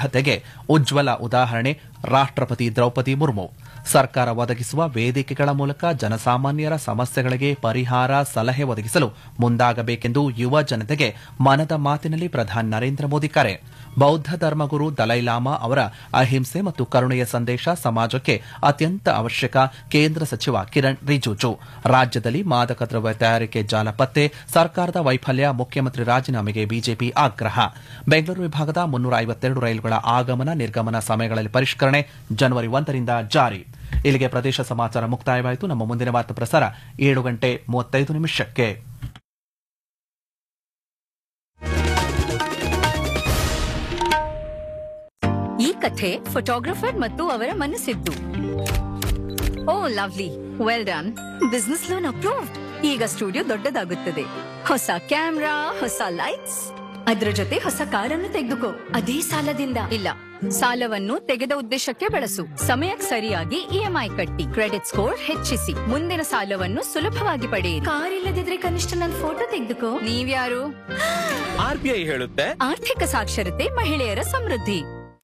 ಬದ್ಧತೆಗೆ ಉಜ್ವಲ ಉದಾಹರಣೆ ರಾಷ್ಟ್ರಪತಿ ದ್ರೌಪದಿ ಮುರ್ಮು ಸರ್ಕಾರ ಒದಗಿಸುವ ವೇದಿಕೆಗಳ ಮೂಲಕ ಜನಸಾಮಾನ್ಯರ ಸಮಸ್ಯೆಗಳಿಗೆ ಪರಿಹಾರ ಸಲಹೆ ಒದಗಿಸಲು ಮುಂದಾಗಬೇಕೆಂದು ಯುವ ಜನತೆಗೆ ಮನದ ಮಾತಿನಲ್ಲಿ ಪ್ರಧಾನಿ ನರೇಂದ್ರ ಮೋದಿ ಕರೆ ಬೌದ್ಧ ಧರ್ಮಗುರು ದಲೈಲಾಮಾ ಅವರ ಅಹಿಂಸೆ ಮತ್ತು ಕರುಣೆಯ ಸಂದೇಶ ಸಮಾಜಕ್ಕೆ ಅತ್ಯಂತ ಅವಶ್ಯಕ ಕೇಂದ್ರ ಸಚಿವ ಕಿರಣ್ ರಿಜಿಜು ರಾಜ್ಯದಲ್ಲಿ ಮಾದಕ ದ್ರವ್ಯ ತಯಾರಿಕೆ ಜಾಲ ಪತ್ತೆ ಸರ್ಕಾರದ ವೈಫಲ್ಯ ಮುಖ್ಯಮಂತ್ರಿ ರಾಜೀನಾಮೆಗೆ ಬಿಜೆಪಿ ಆಗ್ರಹ ಬೆಂಗಳೂರು ವಿಭಾಗದ ಮುನ್ನೂರ ಐವತ್ತೆರಡು ರೈಲುಗಳ ಆಗಮನ ನಿರ್ಗಮನ ಸಮಯಗಳಲ್ಲಿ ಪರಿಷ್ಕರಣೆ ಜನವರಿ ಒಂದರಿಂದ ಜಾರಿ ಇಲ್ಲಿಗೆ ಪ್ರದೇಶ ಸಮಾಚಾರ ಮುಕ್ತಾಯವಾಯಿತು ನಮ್ಮ ಮುಂದಿನ ವಾರ್ತಾ ಪ್ರಸಾರ ಏಳು ಗಂಟೆ ಮೂವತ್ತೈದು ನಿಮಿಷಕ್ಕೆ ಈ ಕಥೆ ಫೋಟೋಗ್ರಫರ್ ಮತ್ತು ಅವರ ಮನಸ್ಸಿದ್ದು oh lovely well done business loan approve ಈಗ ಸ್ಟುಡಿಯೋ ದೊಡ್ಡದಾಗುತ್ತದೆ ಹೊಸ ಕ್ಯಾಮ್ರಾ ಹೊಸ ಲೈಟ್ಸ್ ಅದರ ಜೊತೆ ಹೊಸ ಕಾರನ್ನು ತೆಗೆದುಕೋ ಅದೇ ಸಾಲದಿಂದ ಇಲ್ಲ ಸಾಲವನ್ನು ತೆಗೆದ ಉದ್ದೇಶಕ್ಕೆ ಬಳಸು ಸಮಯಕ್ಕೆ ಸರಿಯಾಗಿ ಇಎಂಐ ಕಟ್ಟಿ ಕ್ರೆಡಿಟ್ ಸ್ಕೋರ್ ಹೆಚ್ಚಿಸಿ ಮುಂದಿನ ಸಾಲವನ್ನು ಸುಲಭವಾಗಿ ಪಡೆಯಿರಿ ಕಾರ್ ಇಲ್ಲದಿದ್ರೆ ಕನಿಷ್ಠ ನನ್ನ ಫೋಟೋ ತೆಗೆದುಕೋ ನೀವ್ಯಾರು ಆರ್ ಬಿ ಐ ಹೇಳುತ್ತೆ ಆರ್ಥಿಕ ಸಾಕ್ಷರತೆ ಮಹಿಳೆಯರ ಸಮೃದ್ಧಿ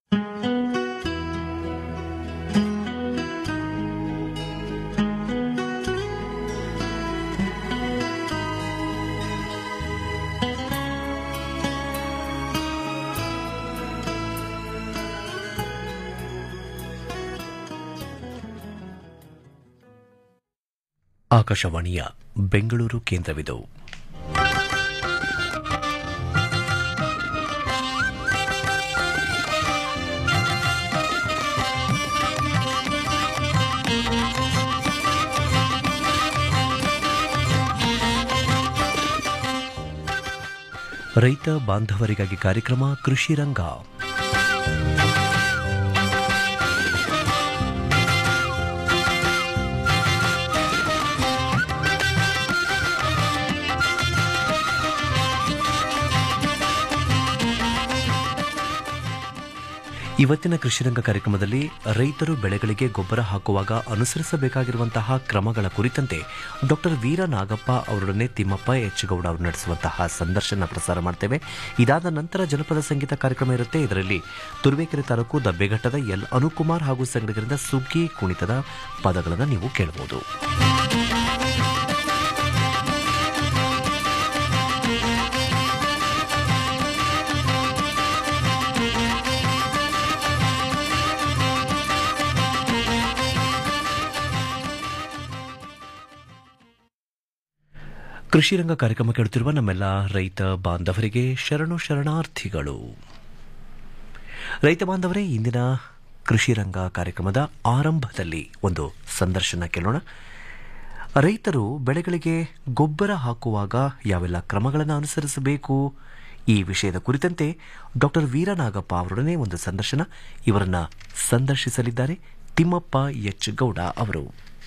ಆಕಾಶವಾಣಿಯ ಬೆಂಗಳೂರು ಕೇಂದ್ರವಿದು ರೈತ ಬಾಂಧವರಿಗಾಗಿ ಕಾರ್ಯಕ್ರಮ ಕೃಷಿ ರಂಗ ಇವತ್ತಿನ ಕೃಷಿರಂಗ ಕಾರ್ಯಕ್ರಮದಲ್ಲಿ ರೈತರು ಬೆಳೆಗಳಿಗೆ ಗೊಬ್ಬರ ಹಾಕುವಾಗ ಅನುಸರಿಸಬೇಕಾಗಿರುವಂತಹ ಕ್ರಮಗಳ ಕುರಿತಂತೆ ಡಾಕ್ಟರ್ ವೀರ ನಾಗಪ್ಪ ಅವರೊಡನೆ ತಿಮ್ಮಪ್ಪ ಎಚ್ ಗೌಡ ಅವರು ನಡೆಸುವಂತಹ ಸಂದರ್ಶನ ಪ್ರಸಾರ ಮಾಡ್ತೇವೆ ಇದಾದ ನಂತರ ಜನಪದ ಸಂಗೀತ ಕಾರ್ಯಕ್ರಮ ಇರುತ್ತೆ ಇದರಲ್ಲಿ ತುರುವೇಕೆರೆ ತಾಲೂಕು ದಬ್ಬೆಘಟ್ಟದ ಎಲ್ ಅನುಕುಮಾರ್ ಹಾಗೂ ಸಂಗಡಿಗರಿಂದ ಸುಗ್ಗಿ ಕುಣಿತದ ಪದಗಳನ್ನು ನೀವು ಕೇಳಬಹುದು ಕೃಷಿ ರಂಗ ಕಾರ್ಯಕ್ರಮ ಕೇಳುತ್ತಿರುವ ನಮ್ಮೆಲ್ಲ ರೈತ ಬಾಂಧವರಿಗೆ ಶರಣು ಶರಣಾರ್ಥಿಗಳು ರೈತ ಬಾಂಧವರೇ ಇಂದಿನ ಕೃಷಿ ರಂಗ ಕಾರ್ಯಕ್ರಮದ ಆರಂಭದಲ್ಲಿ ಒಂದು ಸಂದರ್ಶನ ಕೇಳೋಣ ರೈತರು ಬೆಳೆಗಳಿಗೆ ಗೊಬ್ಬರ ಹಾಕುವಾಗ ಯಾವೆಲ್ಲ ಕ್ರಮಗಳನ್ನು ಅನುಸರಿಸಬೇಕು ಈ ವಿಷಯದ ಕುರಿತಂತೆ ಡಾಕ್ಟರ್ ವೀರನಾಗಪ್ಪ ಅವರೊಡನೆ ಒಂದು ಸಂದರ್ಶನ ಇವರನ್ನ ಸಂದರ್ಶಿಸಲಿದ್ದಾರೆ ತಿಮ್ಮಪ್ಪ ಎಚ್ ಗೌಡ ಅವರು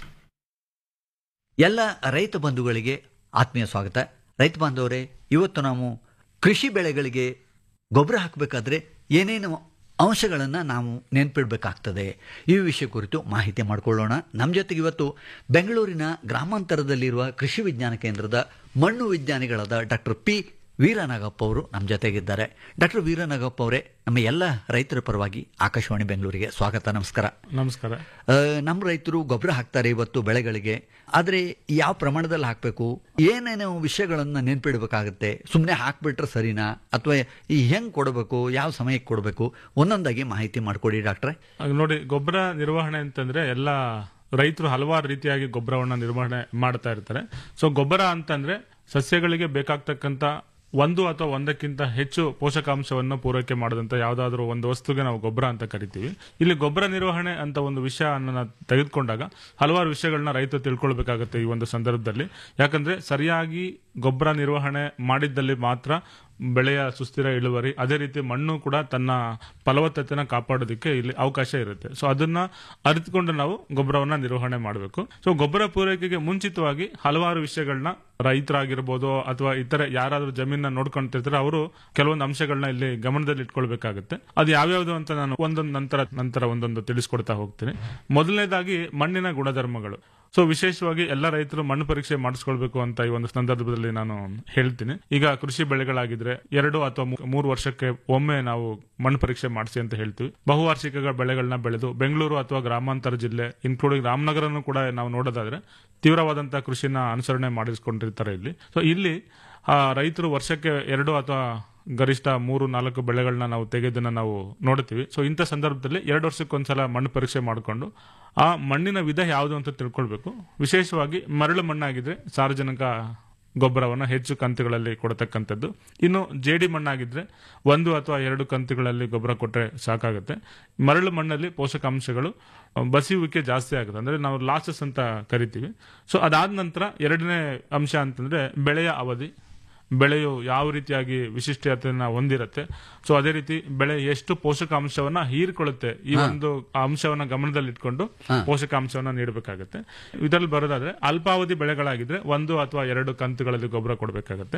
ಎಲ್ಲ ರೈತ ಬಂಧುಗಳಿಗೆ ಆತ್ಮೀಯ ಸ್ವಾಗತ ರೈತ ಬಾಂಧವರೇ ಇವತ್ತು ನಾವು ಕೃಷಿ ಬೆಳೆಗಳಿಗೆ ಗೊಬ್ಬರ ಹಾಕಬೇಕಾದ್ರೆ ಏನೇನು ಅಂಶಗಳನ್ನು ನಾವು ನೆನಪಿಡಬೇಕಾಗ್ತದೆ ಈ ವಿಷಯ ಕುರಿತು ಮಾಹಿತಿ ಮಾಡಿಕೊಳ್ಳೋಣ ನಮ್ಮ ಜೊತೆಗೆ ಇವತ್ತು ಬೆಂಗಳೂರಿನ ಗ್ರಾಮಾಂತರದಲ್ಲಿರುವ ಕೃಷಿ ವಿಜ್ಞಾನ ಕೇಂದ್ರದ ಮಣ್ಣು ವಿಜ್ಞಾನಿಗಳಾದ ಡಾಕ್ಟರ್ ಪಿ ವೀರನಾಗಪ್ಪ ಅವರು ನಮ್ಮ ಜೊತೆಗಿದ್ದಾರೆ ಡಾಕ್ಟರ್ ವೀರನಾಗಪ್ಪ ಅವರೇ ನಮ್ಮ ಎಲ್ಲ ರೈತರ ಪರವಾಗಿ ಆಕಾಶವಾಣಿ ಬೆಂಗಳೂರಿಗೆ ಸ್ವಾಗತ ನಮಸ್ಕಾರ ನಮಸ್ಕಾರ ಆ, ನಮ್ಮ ರೈತರು ಗೊಬ್ಬರ ಹಾಕ್ತಾರೆ ಇವತ್ತು ಬೆಳೆಗಳಿಗೆ ಆದರೆ ಯಾವ ಪ್ರಮಾಣದಲ್ಲಿ ಹಾಕಬೇಕು ಏನೇನು ವಿಷಯಗಳನ್ನು ನೆನ್ಪಿಡಬೇಕಾಗುತ್ತೆ ಸುಮ್ಮನೆ ಹಾಕ್ಬಿಟ್ರೆ ಸರಿನಾ ಅಥವಾ ಈ ಹೆಂಗೆ ಕೊಡಬೇಕು ಯಾವ ಸಮಯಕ್ಕೆ ಕೊಡಬೇಕು ಒಂದೊಂದಾಗಿ ಮಾಹಿತಿ ಮಾಡಿಕೊಡಿ ಡಾಕ್ಟ್ರೆ ಆಗ ನೋಡಿ ಗೊಬ್ಬರ ನಿರ್ವಹಣೆ ಅಂತಂದ್ರೆ ಎಲ್ಲ ರೈತರು ಹಲವಾರು ರೀತಿಯಾಗಿ ಗೊಬ್ಬರವನ್ನ ನಿರ್ವಹಣೆ ಮಾಡ್ತಾ ಇರ್ತಾರೆ ಸೊ ಗೊಬ್ಬರ ಅಂತಂದ್ರೆ ಸಸ್ಯಗಳಿಗೆ ಬೇಕಾಗ್ತಕ್ಕಂತ ಒಂದು ಅಥವಾ ಒಂದಕ್ಕಿಂತ ಹೆಚ್ಚು ಪೋಷಕಾಂಶವನ್ನು ಪೂರೈಕೆ ಮಾಡದಂತ ಯಾವ್ದಾದ್ರು ಒಂದು ವಸ್ತುಗೆ ನಾವು ಗೊಬ್ಬರ ಅಂತ ಕರಿತೀವಿ ಇಲ್ಲಿ ಗೊಬ್ಬರ ನಿರ್ವಹಣೆ ಅಂತ ಒಂದು ವಿಷಯ ನಾವು ತೆಗೆದುಕೊಂಡಾಗ ಹಲವಾರು ವಿಷಯಗಳನ್ನ ರೈತ ತಿಳ್ಕೊಳ್ಬೇಕಾಗುತ್ತೆ ಈ ಒಂದು ಸಂದರ್ಭದಲ್ಲಿ ಯಾಕಂದ್ರೆ ಸರಿಯಾಗಿ ಗೊಬ್ಬರ ನಿರ್ವಹಣೆ ಮಾಡಿದ್ದಲ್ಲಿ ಮಾತ್ರ ಬೆಳೆಯ ಸುಸ್ಥಿರ ಇಳುವರಿ ಅದೇ ರೀತಿ ಮಣ್ಣು ಕೂಡ ತನ್ನ ಫಲವತ್ತತೆನ ಕಾಪಾಡೋದಕ್ಕೆ ಇಲ್ಲಿ ಅವಕಾಶ ಇರುತ್ತೆ ಸೊ ಅದನ್ನ ಅರಿತುಕೊಂಡು ನಾವು ಗೊಬ್ಬರವನ್ನ ನಿರ್ವಹಣೆ ಮಾಡಬೇಕು ಸೊ ಗೊಬ್ಬರ ಪೂರೈಕೆಗೆ ಮುಂಚಿತವಾಗಿ ಹಲವಾರು ವಿಷಯಗಳನ್ನ ರೈತರಾಗಿರ್ಬೋದು ಅಥವಾ ಇತರೆ ಯಾರಾದ್ರೂ ಜಮೀನ ನೋಡ್ಕೊಂತಿರ್ತಾರೆ ಅವರು ಕೆಲವೊಂದು ಅಂಶಗಳನ್ನ ಇಲ್ಲಿ ಗಮನದಲ್ಲಿ ಇಟ್ಕೊಳ್ಬೇಕಾಗುತ್ತೆ ಅದು ಯಾವ್ಯಾವ್ದು ಅಂತ ನಾನು ಒಂದೊಂದು ನಂತರ ನಂತರ ಒಂದೊಂದು ತಿಳಿಸ್ಕೊಡ್ತಾ ಹೋಗ್ತೀನಿ ಮೊದಲನೇದಾಗಿ ಮಣ್ಣಿನ ಗುಣಧರ್ಮಗಳು ಸೊ ವಿಶೇಷವಾಗಿ ಎಲ್ಲ ರೈತರು ಮಣ್ಣು ಪರೀಕ್ಷೆ ಮಾಡಿಸ್ಕೊಳ್ಬೇಕು ಅಂತ ಈ ಒಂದು ಸಂದರ್ಭದಲ್ಲಿ ನಾನು ಹೇಳ್ತೀನಿ ಈಗ ಕೃಷಿ ಬೆಳೆಗಳಾಗಿದ್ರೆ ಎರಡು ಅಥವಾ ಮೂ- ಮೂರು ವರ್ಷಕ್ಕೆ ಒಮ್ಮೆ ನಾವು ಮಣ್ಣು ಪರೀಕ್ಷೆ ಮಾಡಿಸಿ ಅಂತ ಹೇಳ್ತೀವಿ ಬಹುವಾರ್ಷಿಕ ಬೆಳೆಗಳನ್ನ ಬೆಳೆದು ಬೆಂಗಳೂರು ಅಥವಾ ಗ್ರಾಮಾಂತರ ಜಿಲ್ಲೆ ಇನ್ಕ್ಲೂಡಿಂಗ್ ರಾಮನಗರನು ಕೂಡ ನಾವು ನೋಡೋದಾದ್ರೆ ತೀವ್ರವಾದಂತಹ ಕೃಷಿನ ಅನುಸರಣೆ ಮಾಡಿಸ್ಕೊಂಡಿರ್ತಾರೆ ಇಲ್ಲಿ ಸೊ ಇಲ್ಲಿ ಆ, ರೈತರು ವರ್ಷಕ್ಕೆ ಎರಡು ಅಥವಾ ಗರಿಷ್ಠ ಮೂರು ನಾಲ್ಕು ಬೆಳೆಗಳನ್ನ ನಾವು ತೆಗೆದನ್ನ ನಾವು ನೋಡ್ತೀವಿ ಸೊ ಇಂಥ ಸಂದರ್ಭದಲ್ಲಿ ಎರಡು ವರ್ಷಕ್ಕೊಂದ್ಸಲ ಮಣ್ಣು ಪರೀಕ್ಷೆ ಮಾಡಿಕೊಂಡು ಆ ಮಣ್ಣಿನ ವಿಧ ಯಾವುದು ಅಂತ ತಿಳ್ಕೊಳ್ಬೇಕು ವಿಶೇಷವಾಗಿ ಮರಳು ಮಣ್ಣಾಗಿದ್ರೆ ಸಾರ್ವಜನಿಕ ಗೊಬ್ಬರವನ್ನು ಹೆಚ್ಚು ಕಂತುಗಳಲ್ಲಿ ಕೊಡತಕ್ಕಂಥದ್ದು ಇನ್ನು ಜೇಡಿ ಮಣ್ಣಾಗಿದ್ರೆ ಒಂದು ಅಥವಾ ಎರಡು ಕಂತುಗಳಲ್ಲಿ ಗೊಬ್ಬರ ಕೊಟ್ಟರೆ ಸಾಕಾಗುತ್ತೆ ಮರಳು ಮಣ್ಣಲ್ಲಿ ಪೋಷಕಾಂಶಗಳು ಅಹ್, ಬಸಿಯುವಿಕೆ ಜಾಸ್ತಿ ಆಗುತ್ತೆ ಅಂದ್ರೆ ನಾವು ಲಾಸಸ್ ಅಂತ ಕರಿತೀವಿ ಸೊ ಅದಾದ ನಂತರ ಎರಡನೇ ಅಂಶ ಅಂತಂದ್ರೆ ಬೆಳೆಯ ಅವಧಿ ಬೆಳೆಯು ಯಾವ ರೀತಿಯಾಗಿ ವಿಶಿಷ್ಟತೆಯನ್ನ ಹೊಂದಿರುತ್ತೆ ಸೊ ಅದೇ ರೀತಿ ಬೆಳೆ ಎಷ್ಟು ಪೋಷಕಾಂಶವನ್ನ ಹೀರ್ಕೊಳ್ಳುತ್ತೆ ಈ ಒಂದು ಅಂಶವನ್ನ ಗಮನದಲ್ಲಿಟ್ಕೊಂಡು ಪೋಷಕಾಂಶವನ್ನ ನೀಡಬೇಕಾಗುತ್ತೆ ಇದರಲ್ಲಿ ಬರೋದಾದ್ರೆ ಅಲ್ಪಾವಧಿ ಬೆಳೆಗಳಾಗಿದ್ರೆ ಒಂದು ಅಥವಾ ಎರಡು ಕಂತುಗಳಲ್ಲಿ ಗೊಬ್ಬರ ಕೊಡಬೇಕಾಗುತ್ತೆ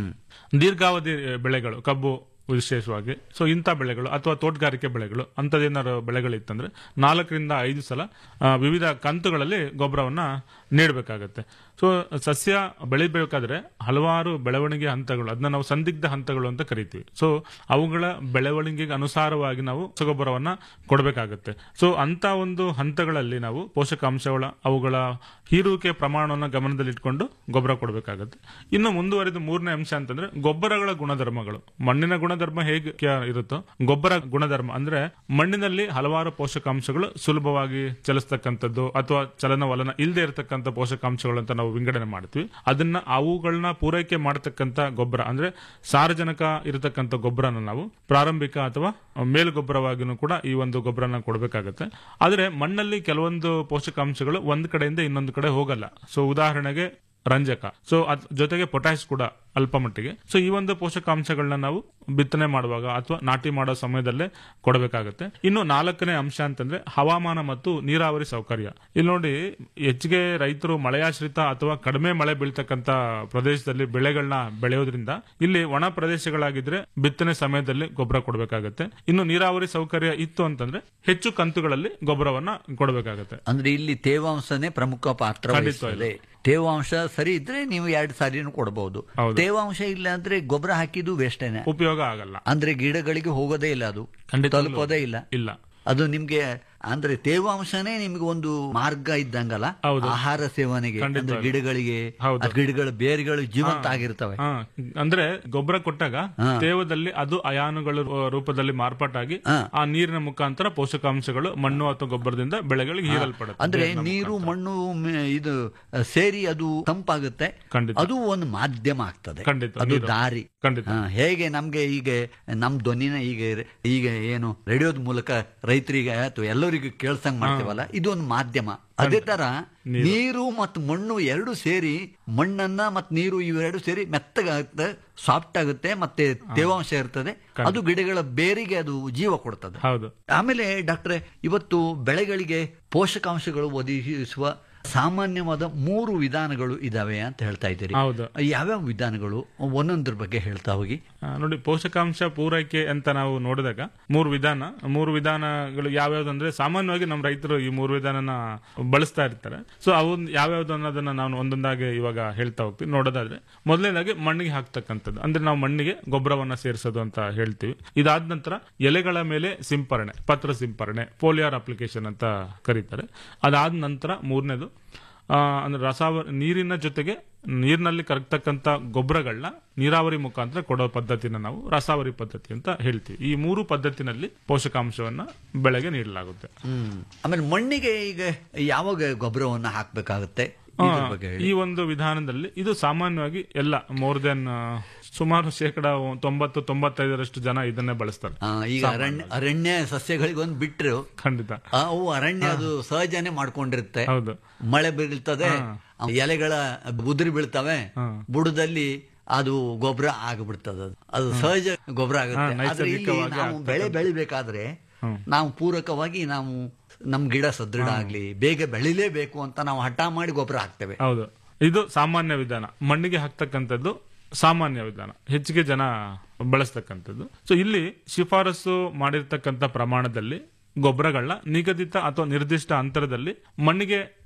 ದೀರ್ಘಾವಧಿ ಬೆಳೆಗಳು ಕಬ್ಬು ವಿಶೇಷವಾಗಿ ಸೊ ಇಂಥ ಬೆಳೆಗಳು ಅಥವಾ ತೋಟಗಾರಿಕೆ ಬೆಳೆಗಳು ಅಂಥದ್ದೇನಾದ್ರು ಬೆಳೆಗಳಿತ್ತಂದ್ರೆ ನಾಲ್ಕರಿಂದ ಐದು ಸಲ ಆ, ವಿವಿಧ ಕಂತುಗಳಲ್ಲಿ ಗೊಬ್ಬರವನ್ನ ನೀಡಬೇಕಾಗತ್ತೆ ಸೊ ಸಸ್ಯ ಬೆಳಿಬೇಕಾದ್ರೆ ಹಲವಾರು ಬೆಳವಣಿಗೆ ಹಂತಗಳು ಅದನ್ನ ನಾವು ಸಂದಿಗ್ಧ ಹಂತಗಳು ಅಂತ ಕರಿತೀವಿ ಸೊ ಅವುಗಳ ಬೆಳವಣಿಗೆಗೆ ಅನುಸಾರವಾಗಿ ನಾವು ರಸಗೊಬ್ಬರವನ್ನ ಕೊಡಬೇಕಾಗತ್ತೆ ಸೊ ಅಂತ ಒಂದು ಹಂತಗಳಲ್ಲಿ ನಾವು ಪೋಷಕಾಂಶಗಳ ಅವುಗಳ ಹೀರುವಿಕೆ ಪ್ರಮಾಣವನ್ನು ಗಮನದಲ್ಲಿಟ್ಕೊಂಡು ಗೊಬ್ಬರ ಕೊಡಬೇಕಾಗತ್ತೆ ಇನ್ನು ಮುಂದುವರೆದ ಮೂರನೇ ಅಂಶ ಅಂತಂದ್ರೆ ಗೊಬ್ಬರಗಳ ಗುಣಧರ್ಮಗಳು ಮಣ್ಣಿನ ಗುಣಧರ್ಮ ಹೇಗೆ ಕ- ಇರುತ್ತೋ ಗೊಬ್ಬರ ಗುಣಧರ್ಮ ಅಂದ್ರೆ ಮಣ್ಣಿನಲ್ಲಿ ಹಲವಾರು ಪೋಷಕಾಂಶಗಳು ಸುಲಭವಾಗಿ ಚಲಿಸ್ತಕ್ಕಂಥದ್ದು ಅಥವಾ ಚಲನವಲನ ಇಲ್ಲದೆ ಇರತಕ್ಕಂಥ ಪೋಷಕಾಂಶಗಳು ಅಂತ ನಾವು ವಿಂಗಡಣೆ ಮಾಡ್ತೀವಿ ಅದನ್ನ ಅವುಗಳನ್ನ ಪೂರೈಕೆ ಮಾಡತಕ್ಕಂಥ ಗೊಬ್ಬರ ಅಂದ್ರೆ ಸಾರಜನಕ ಇರತಕ್ಕಂಥ ಗೊಬ್ಬರನ ನಾವು ಪ್ರಾರಂಭಿಕ ಅಥವಾ ಮೇಲು ಗೊಬ್ಬರವಾಗಿನೂ ಕೂಡ ಈ ಒಂದು ಗೊಬ್ಬರನ ಕೊಡಬೇಕಾಗತ್ತೆ ಆದ್ರೆ ಮಣ್ಣಲ್ಲಿ ಕೆಲವೊಂದು ಪೋಷಕಾಂಶಗಳು ಒಂದ್ ಕಡೆಯಿಂದ ಇನ್ನೊಂದು ಕಡೆ ಹೋಗಲ್ಲ ಸೊ ಉದಾಹರಣೆಗೆ ರಂಜಕ ಸೊ ಅದ್ ಜೊತೆಗೆ ಪೊಟ್ಯಾಶ್ ಕೂಡ ಅಲ್ಪ ಮಟ್ಟಿಗೆ ಸೊ ಈ ಒಂದು ಪೋಷಕಾಂಶಗಳನ್ನ ನಾವು ಬಿತ್ತನೆ ಮಾಡುವಾಗ ಅಥವಾ ನಾಟಿ ಮಾಡೋ ಸಮಯದಲ್ಲೇ ಕೊಡಬೇಕಾಗುತ್ತೆ ಇನ್ನು ನಾಲ್ಕನೇ ಅಂಶ ಅಂತಂದ್ರೆ ಹವಾಮಾನ ಮತ್ತು ನೀರಾವರಿ ಸೌಕರ್ಯ ಇಲ್ಲಿ ನೋಡಿ ಹೆಚ್ಚಿಗೆ ರೈತರು ಮಳೆಯಾಶ್ರಿತ ಅಥವಾ ಕಡಿಮೆ ಮಳೆ ಬೀಳ್ತಕ್ಕಂತ ಪ್ರದೇಶದಲ್ಲಿ ಬೆಳೆಗಳನ್ನ ಬೆಳೆಯೋದ್ರಿಂದ ಇಲ್ಲಿ ಒಣ ಪ್ರದೇಶಗಳಾಗಿದ್ರೆ ಬಿತ್ತನೆ ಸಮಯದಲ್ಲಿ ಗೊಬ್ಬರ ಕೊಡಬೇಕಾಗುತ್ತೆ ಇನ್ನು ನೀರಾವರಿ ಸೌಕರ್ಯ ಇತ್ತು ಅಂತಂದ್ರೆ ಹೆಚ್ಚು ಕಂತುಗಳಲ್ಲಿ ಗೊಬ್ಬರವನ್ನ ಕೊಡಬೇಕಾಗುತ್ತೆ ಅಂದ್ರೆ ಇಲ್ಲಿ ತೇವಾಂಶನೇ ಪ್ರಮುಖ ಪಾತ್ರ ವಹಿಸ್ತದೆ ತೇವಾಂಶ ಸರಿ ಇದ್ರೆ ನೀವು ಎರಡು ಸಾರಿನೂ ಕೊಡಬಹುದು ಹೌದು. ತೇವಾಂಶ ಇಲ್ಲ ಅಂದ್ರೆ ಗೊಬ್ಬರ ಹಾಕಿದ್ದು ವೇಸ್ಟೇನೆ ಉಪಯೋಗ ಆಗಲ್ಲ ಅಂದ್ರೆ ಗಿಡಗಳಿಗೆ ಹೋಗೋದೇ ಇಲ್ಲ ಅದು ಖಂಡಿತವಾಗ್ಲೂ ತಲುಪೋದೇ ಇಲ್ಲ ಇಲ್ಲ ಅದು ನಿಮ್ಗೆ ಅಂದ್ರೆ ತೇವಾಂಶನೇ ನಿಮ್ಗೆ ಒಂದು ಮಾರ್ಗ ಇದ್ದಂಗಲ್ಲ ಹೌದು. ಆಹಾರ ಸೇವನೆಗೆ ಅಂದ್ರೆ ಖಂಡಿತವಾಗ್ಲೂ. ಗಿಡಗಳಿಗೆ ಹೌದು. ಆ ಗಿಡಗಳ ಬೇರುಗಳು ಜೀವಂತ ಆಗಿರ್ತವೆ ಹಾ ಅಂದ್ರೆ ಗೊಬ್ಬರ ಕೊಟ್ಟಾಗ ಹಾ. ತೇವದಲ್ಲಿ ಅದು ಅಯಾನುಗಳ ರೂ- ರೂಪದಲ್ಲಿ ಮಾರ್ಪಾಟಾಗಿ ಹಾ. ಆ ನೀರಿನ ಮುಖಾಂತರ ಪೋಷಕಾಂಶಗಳು ಮಣ್ಣು ಅಥವಾ ಗೊಬ್ಬರದಿಂದ ಬೆಳೆಗಳಿಗೆ ಹೀರಲ್ಪಡುತ್ತೆ ಅಂದ್ರೆ ನೀರಿನ ನೀರು ಮುಖಾಂತರ. ಮಣ್ಣು ಮ- ಇದು ಅ, ಸೇರಿ ಅದು ತಂಪಾಗುತ್ತೆ ಖಂಡಿತ. ಅದು ಒಂದು ಮಾಧ್ಯಮ ಆಗ್ತದೆ ಖಂಡಿತ, ಅದು ನೀರು. ದಾರಿ ಖಂಡಿತ. ಹಾ, ಹೇಗೆ ನಮ್ಗೆ ಈಗ ನಮ್ ಧ್ವನಿನ ಈಗ ಈಗ ಏನು ರೇಡಿಯೋದ ಮೂಲಕ ರೈತರಿಗೆ ಅಥವಾ ಎಲ್ಲರಿಗೂ ಕೇಳ್ಸಂಗ್ ಮಾಡ್ತೀವಲ್ಲ ಇದು ಒಂದು ಮಾಧ್ಯಮ ಅದೇ ತರ ನೀರು ಮತ್ತು ಮಣ್ಣು ಎರಡು ಸೇರಿ ಮಣ್ಣನ್ನ ಮತ್ತು ನೀರು ಇವೆರಡು ಸೇರಿ ಮೆತ್ತಗಾಗುತ್ತೆ ಸಾಫ್ಟ್ ಆಗುತ್ತೆ ಮತ್ತೆ ತೇವಾಂಶ ಇರ್ತದೆ ಅದು ಗಿಡಗಳ ಬೇರಿಗೆ ಅದು ಜೀವ ಕೊಡ್ತದೆ ಹೌದು ಆಮೇಲೆ ಡಾಕ್ಟ್ರೆ ಇವತ್ತು ಬೆಳೆಗಳಿಗೆ ಪೋಷಕಾಂಶಗಳು ಒದಗಿಸುವ ಸಾಮಾನ್ಯವಾದ ಮೂರು ವಿಧಾನಗಳು ಇದಾವೆ ಅಂತ ಹೇಳ್ತಾ ಇದ್ದೀರಿ ಹೌದು ಯಾವ್ಯಾವ ವಿಧಾನಗಳು ಒಂದೊಂದ್ರ ಬಗ್ಗೆ ಹೇಳ್ತಾ ಹೋಗಿ ಆ, ನೋಡಿ ಪೋಷಕಾಂಶ ಪೂರೈಕೆ ಅಂತ ನಾವು ನೋಡಿದಾಗ ಮೂರು ವಿಧಾನ ಮೂರು ವಿಧಾನಗಳು ಯಾವ್ಯಾವ್ದು ಅಂದ್ರೆ ಸಾಮಾನ್ಯವಾಗಿ ನಮ್ಮ ರೈತರು ಈ ಮೂರು ವಿಧಾನನ ಬಳಸ್ತಾ ಇರ್ತಾರೆ ಸೊ ಅವು ಯಾವ್ಯಾವ್ದು ಅನ್ನೋದನ್ನ ನಾನು ಒಂದೊಂದಾಗಿ ಇವಾಗ ಹೇಳ್ತಾ ಹೋಗ್ತೀವಿ ನೋಡೋದಾದ್ರೆ ಮೊದಲನೇದಾಗಿ ಮಣ್ಣಿಗೆ ಹಾಕ್ತಕ್ಕಂಥದ್ದು ಅಂದ್ರೆ ನಾವು ಮಣ್ಣಿಗೆ ಗೊಬ್ಬರವನ್ನ ಸೇರಿಸೋದು ಅಂತ ಹೇಳ್ತೀವಿ ಇದಾದ ನಂತರ ಎಲೆಗಳ ಮೇಲೆ ಸಿಂಪರಣೆ ಪತ್ರ ಸಿಂಪರಣೆ ಫೋಲಿಯಾರ್ ಅಪ್ಲಿಕೇಶನ್ ಅಂತ ಕರೀತಾರೆ ಅದಾದ ನಂತರ ಮೂರನೇದು ಆ, ಅಂದ್ರೆ ರಸಾವ ನೀರಿನ ಜೊತೆಗೆ ನೀರಿನಲ್ಲಿ ಕರಗ್ತಕ್ಕಂಥ ಗೊಬ್ಬರಗಳನ್ನ ನೀರಾವರಿ ಮುಖಾಂತರ ಕೊಡೋ ಪದ್ಧತಿನ ನಾವು ರಸಾವರಿ ಪದ್ಧತಿ ಅಂತ ಹೇಳ್ತೀವಿ ಈ ಮೂರು ಪದ್ಧತಿನಲ್ಲಿ ಪೋಷಕಾಂಶವನ್ನ ಬೆಳೆಗೆ ನೀಡಲಾಗುತ್ತೆ ಆಮೇಲೆ ಮಣ್ಣಿಗೆ ಈಗ ಯಾವಾಗ ಗೊಬ್ಬರವನ್ನ ಹಾಕ್ಬೇಕಾಗುತ್ತೆ ಇದ್ರ ಬಗ್ಗೆ ಹೇಳಿ. ಈ ಒಂದು ವಿಧಾನದಲ್ಲಿ ಇದು ಸಾಮಾನ್ಯವಾಗಿ ಎಲ್ಲ ಮೋರ್ ದೆನ್ ಸುಮಾರು ಶೇಕಡ ತೊಂಬತ್ತು ತೊಂಬತ್ತೈದರಷ್ಟು ಜನ ಇದನ್ನೇ ಬಳಸ್ತಾರೆ ಆ, ಈಗ ಅರಣ್ಯ ಅರಣ್ಯ ಸಸ್ಯಗಳಿಗೆ ಒಂದು ಬಿಟ್ರು ಖಂಡಿತ ಆ, ಅವು ಅರಣ್ಯ ಅದು ಸಹಜನೇ ಮಾಡ್ಕೊಂಡಿರುತ್ತೆ ಹೌದು ಮಳೆ ಬೀಳ್ತದೆ ಎಲೆಗಳ ಉದುರಿ ಬೀಳ್ತವೆ ಬುಡದಲ್ಲಿ ಅದು ಗೊಬ್ಬರ ಆಗ್ಬಿಡ್ತದೆ ಅದು ಅದು ಸಹಜ ಗೊಬ್ಬರ ಆಗುತ್ತೆ ಹಾ, ಆದ್ರೆ ಇಲ್ಲಿ ನೈಸರ್ಗಿಕವಾಗಿ ನಾವು ಬೆಳೆ ಬೆಳಿಬೇಕಾದ್ರೆ ನಾವು ಪೂರಕವಾಗಿ ನಾವು ನಮ್ ಗಿಡ ಸದೃಢ ಆಗ್ಲಿ ಬೇಗ ಬೆಳಿಲೇಬೇಕು ಅಂತ ನಾವು ಹಠ ಮಾಡಿ ಗೊಬ್ಬರ ಹಾಕ್ತೇವೆ ಹೌದು ಇದು ಸಾಮಾನ್ಯ ವಿಧಾನ ಮಣ್ಣಿಗೆ ಹಾಕ್ತಕ್ಕಂಥದ್ದು ಸಾಮಾನ್ಯ ವಿಧಾನ ಹೆಚ್ಚಿಗೆ ಜನ ಬಳಸ್ತಕ್ಕಂಥದ್ದು ಸೊ ಇಲ್ಲಿ ಶಿಫಾರಸು ಮಾಡಿರ್ತಕ್ಕಂಥ ಪ್ರಮಾಣದಲ್ಲಿ ಗೊಬ್ಬರಗಳನ್ನ ನಿಗದಿತ ಅಥವಾ ನಿರ್ದಿಷ್ಟ ಅಂತರದಲ್ಲಿ ಮಣ್ಣಿಗೆ